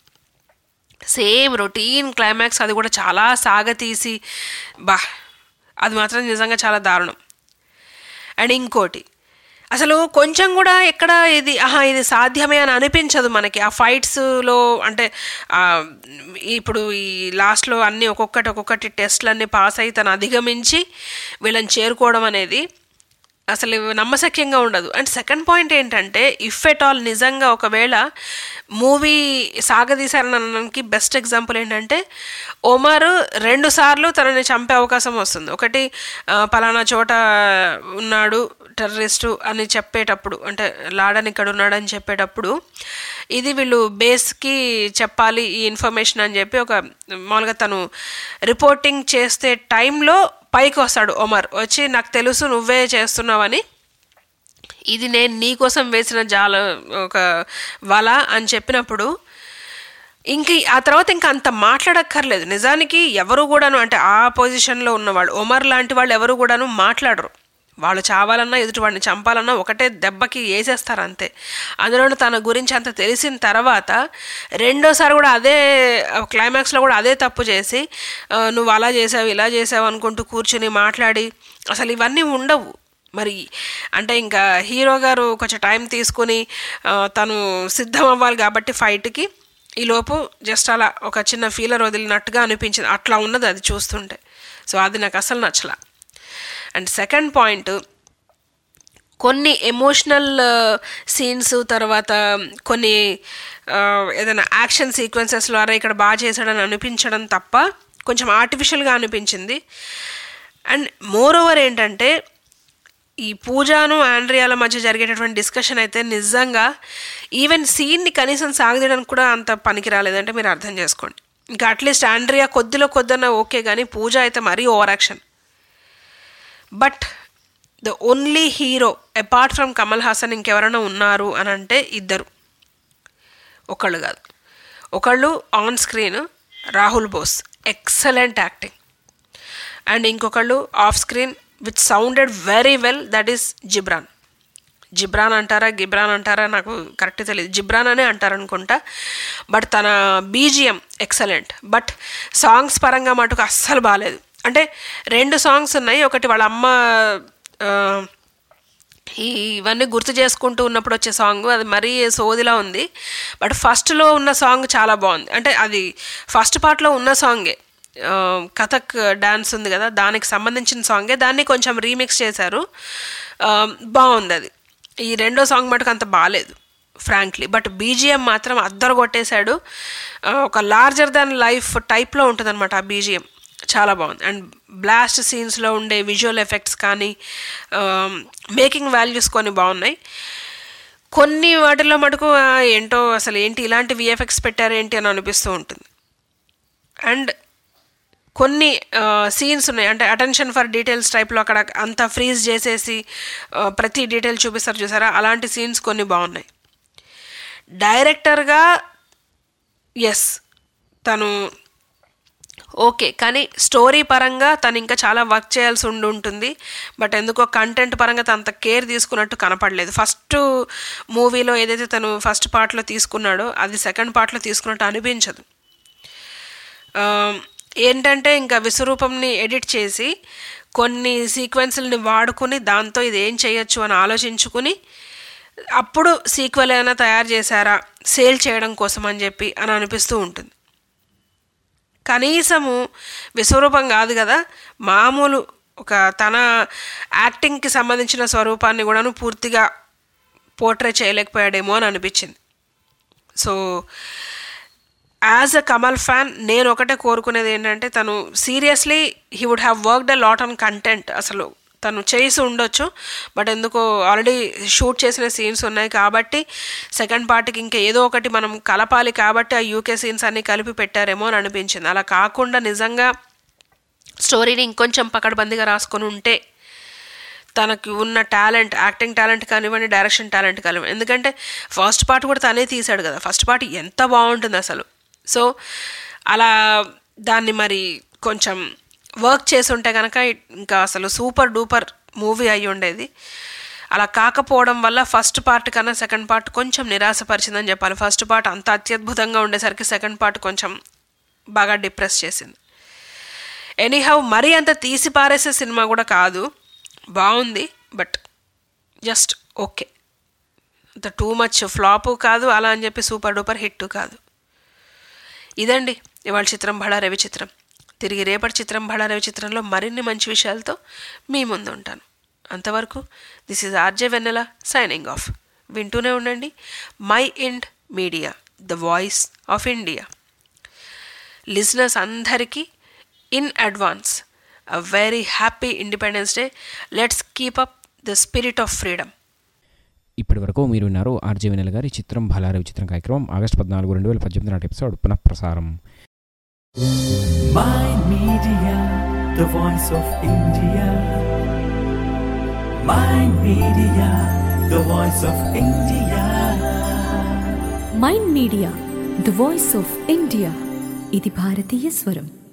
సేమ్ రొటీన్ క్లైమాక్స్ అది కూడా చాలా సాగతీసి బా అది మాత్రం నిజంగా చాలా దారుణం అండ్ ఇంకోటి అసలు కొంచెం కూడా ఎక్కడ ఇది ఆహా ఇది సాధ్యమే అని అనిపించదు మనకి ఆ ఫైట్స్లో అంటే ఆ, ఇప్పుడు ఈ లాస్ట్లో అన్నీ ఒక్కొక్కటి ఒక్కొక్కటి టెస్ట్లన్నీ పాస్ అయ్యి తను అధిగమించి వీళ్ళని చేరుకోవడం అనేది అసలు నమ్మశక్యంగా ఉండదు అండ్ సెకండ్ పాయింట్ ఏంటంటే ఇఫ్ ఎట్ ఆల్ నిజంగా ఒకవేళ మూవీ సాగదీశారని అనడానికి బెస్ట్ ఎగ్జాంపుల్ ఏంటంటే ఒమర్ రెండు సార్లు తనని చంపే అవకాశం వస్తుంది ఒకటి ఆ, పలానా చోట ఉన్నాడు టెర్రరిస్టు అని చెప్పేటప్పుడు అంటే లాడని ఇక్కడ ఉన్నాడని చెప్పేటప్పుడు ఇది వీళ్ళు బేస్కి చెప్పాలి ఈ ఇన్ఫర్మేషన్ అని చెప్పి ఒక మామూలుగా తను రిపోర్టింగ్ చేసే టైంలో పైకి వస్తాడు ఒమర్ వచ్చి నాకు తెలుసు నువ్వే చేస్తున్నావని ఇది నేను నీకోసం వేసిన జాల ఒక వల అని చెప్పినప్పుడు ఇంక ఆ తర్వాత ఇంకా అంత మాట్లాడక్కర్లేదు నిజానికి ఎవరు కూడాను అంటే ఆ పొజిషన్లో ఉన్నవాళ్ళు ఒమర్ లాంటి వాళ్ళు ఎవరు కూడాను మాట్లాడరు వాళ్ళు చావాలన్నా ఎదుటి వాడిని చంపాలన్నా ఒకటే దెబ్బకి వేసేస్తారు అంతే అందులోనూ తన గురించి అంత తెలిసిన తర్వాత రెండోసారి కూడా అదే క్లైమాక్స్లో కూడా అదే తప్పు చేసి ఆ, నువ్వు అలా చేసావు ఇలా చేసావు అనుకుంటూ కూర్చుని మాట్లాడి అసలు ఇవన్నీ ఉండవు మరి అంటే ఇంకా హీరో గారు కొంచెం టైం తీసుకుని ఆ, తను సిద్ధం అవ్వాలి కాబట్టి ఫైట్కి ఈలోపు జస్ట్ అలా ఒక చిన్న ఫీలర్ వదిలినట్టుగా అనిపించింది అట్లా ఉన్నది అది చూస్తుంటే సో అది నాకు అసలు నచ్చలా అండ్ సెకండ్ పాయింట్ కొన్ని ఎమోషనల్ సీన్స్ తర్వాత కొన్ని ఆ, ఏదైనా యాక్షన్ సీక్వెన్సెస్లో అరే ఇక్కడ బాగా చేశాడని అనిపించడం తప్ప కొంచెం ఆర్టిఫిషియల్గా అనిపించింది అండ్ మోర్ ఓవర్ ఏంటంటే ఈ పూజాను ఆండ్రియాల మధ్య జరిగేటటువంటి డిస్కషన్ అయితే నిజంగా ఈవెన్ సీన్ని కనీసం సాగదీయడానికి కూడా అంత పనికి రాలేదంటే మీరు అర్థం చేసుకోండి ఇంకా అట్లీస్ట్ ఆండ్రియా కొద్దిలో కొద్దన్న ఓకే కానీ పూజ అయితే మరీ over action but the only hero apart from Kamal Haasan ఇంకెవరైనా ఉన్నారు అని అంటే ఇద్దరు ఒకళ్ళు కాదు ఒకళ్ళు on screen Rahul Bose excellent acting and ఇంకొకళ్ళు off screen which sounded very well that is Jibran Jibran అంటారా గిబ్రాన్ అంటారా నాకు కరెక్ట్ తెలియదు జిబ్రాన్ అనే అంటారు అనుకుంటా బట్ తన బీజిఎం ఎక్సలెంట్ బట్ సాంగ్స్ పరంగా మటుకు అస్సలు బాగాలేదు అంటే రెండు సాంగ్స్ ఉన్నాయి ఒకటి వాళ్ళ అమ్మ ఆ, ఈ ఇవన్నీ గుర్తు చేసుకుంటూ ఉన్నప్పుడు వచ్చే సాంగ్ అది మరీ సోదిలా ఉంది బట్ ఫస్ట్లో ఉన్న సాంగ్ చాలా బాగుంది అంటే అది ఫస్ట్ పార్ట్లో ఉన్న సాంగే ఆ, కథక్ డాన్స్ ఉంది కదా దానికి సంబంధించిన సాంగే దాన్ని కొంచెం రీమిక్స్ చేశారు ఆ, బాగుంది అది ఈ రెండో సాంగ్ మటుకు అంత బాగాలేదు ఫ్రాంక్లీ బట్ బీజిఎం మాత్రం అద్దరు కొట్టేశాడు ఆ, ఒక లార్జర్ దాన్ లైఫ్ టైప్లో ఉంటుందన్నమాట ఆ బీజిఎం చాలా బాగుంది అండ్ బ్లాస్ట్ సీన్స్లో ఉండే విజువల్ ఎఫెక్ట్స్ కానీ మేకింగ్ వాల్యూస్ కొన్ని బాగున్నాయి కొన్ని వాటిల్లో మటుకు ఆ, ఏంటో అసలు ఏంటి ఇలాంటి విఎఫ్ఎక్స్ పెట్టారేంటి అని అనిపిస్తూ ఉంటుంది అండ్ కొన్ని సీన్స్ ఉన్నాయి అంటే అటెన్షన్ ఫర్ డీటెయిల్స్ టైప్లో అక్కడ అంతా ఫ్రీజ్ చేసేసి ఆ, ప్రతి డీటెయిల్ చూపిస్తారు చూసారా అలాంటి సీన్స్ కొన్ని బాగున్నాయి డైరెక్టర్గా ఎస్ తను ఓకే కానీ స్టోరీ పరంగా తను ఇంకా చాలా వర్క్ చేయాల్సి ఉండి ఉంటుంది బట్ ఎందుకో కంటెంట్ పరంగా తను అంత కేర్ తీసుకున్నట్టు కనపడలేదు ఫస్ట్ మూవీలో ఏదైతే తను ఫస్ట్ పార్ట్లో తీసుకున్నాడో అది సెకండ్ పార్ట్లో తీసుకున్నట్టు అనిపించదు ఆ, ఏంటంటే ఇంకా విశ్వరూపంని ఎడిట్ చేసి కొన్ని సీక్వెన్స్ని వాడుకుని దాంతో ఇది ఏం చేయొచ్చు అని ఆలోచించుకుని అప్పుడు సీక్వెల్ ఏమైనా తయారు చేశారా సేల్ చేయడం కోసం అని చెప్పి అని అనిపిస్తూ ఉంటుంది కనీసము విశ్వరూపం కాదు కదా మామూలు ఒక తన యాక్టింగ్కి సంబంధించిన స్వరూపాన్ని కూడాను పూర్తిగా పోర్ట్రే చేయలేకపోయాడేమో అని అనిపించింది so as a Kamal fan నేను ఒకటే కోరుకునేది ఏంటంటే తను seriously he would have worked a lot on content అసలు తను చేసి ఉండొచ్చు బట్ ఎందుకో ఆల్రెడీ షూట్ చేసిన సీన్స్ ఉన్నాయి కాబట్టి సెకండ్ పార్ట్కి ఇంకా ఏదో ఒకటి మనం కలపాలి కాబట్టి ఆ యూకే సీన్స్ అన్నీ కలిపి పెట్టారేమో అని అనిపించింది అలా కాకుండా నిజంగా స్టోరీని ఇంకొంచెం పకడ్బందీగా రాసుకొని ఉంటే తనకి ఉన్న టాలెంట్ యాక్టింగ్ టాలెంట్ కానివ్వండి డైరెక్షన్ టాలెంట్ కానివ్వండి ఎందుకంటే ఫస్ట్ పార్ట్ కూడా తనే తీశాడు కదా ఫస్ట్ పార్ట్ ఎంత బాగుంటుంది అసలు సో అలా దాన్ని మరి కొంచెం వర్క్ చేసి ఉంటే కనుక ఇంకా అసలు సూపర్ డూపర్ మూవీ అయి ఉండేది అలా కాకపోవడం వల్ల ఫస్ట్ పార్ట్ కన్నా సెకండ్ పార్ట్ కొంచెం నిరాశపరిచిందని చెప్పాలి ఫస్ట్ పార్ట్ అంత అత్యద్భుతంగా ఉండేసరికి సెకండ్ పార్ట్ కొంచెం బాగా డిప్రెస్ చేసింది ఎనీహౌ మరీ అంత తీసి పారేసే సినిమా కూడా కాదు బాగుంది but just okay the too much flop కాదు అలా అని చెప్పి సూపర్ డూపర్ హిట్ కాదు ఇదండి ఇవాళ చిత్రం బడా రవి చిత్రం తిరిగి రేపటి చిత్రం బడా రవి చిత్రంలో మరిన్ని మంచి విషయాలతో మీ ముందు ఉంటాను అంతవరకు this is RJ Vennela signing off వింటూనే ఉండండి mind media the voice of India listeners అందరికీ in advance a very happy independence day let's keep up the spirit of freedom ఇప్పటి వరకు మీరు విన్నారు ఆర్జే వినల్ గారి చిత్రం భలారే విచిత్రం కార్యక్రమం ఆగస్టు పద్నాలుగు రెండు వేల పద్దెనిమిది నాటి ఎపిసోడ్ పునఃప్రసారం My Media, the voice of India. My Media, the voice of India. Mind media the voice of India ఇది భారతీయ స్వరం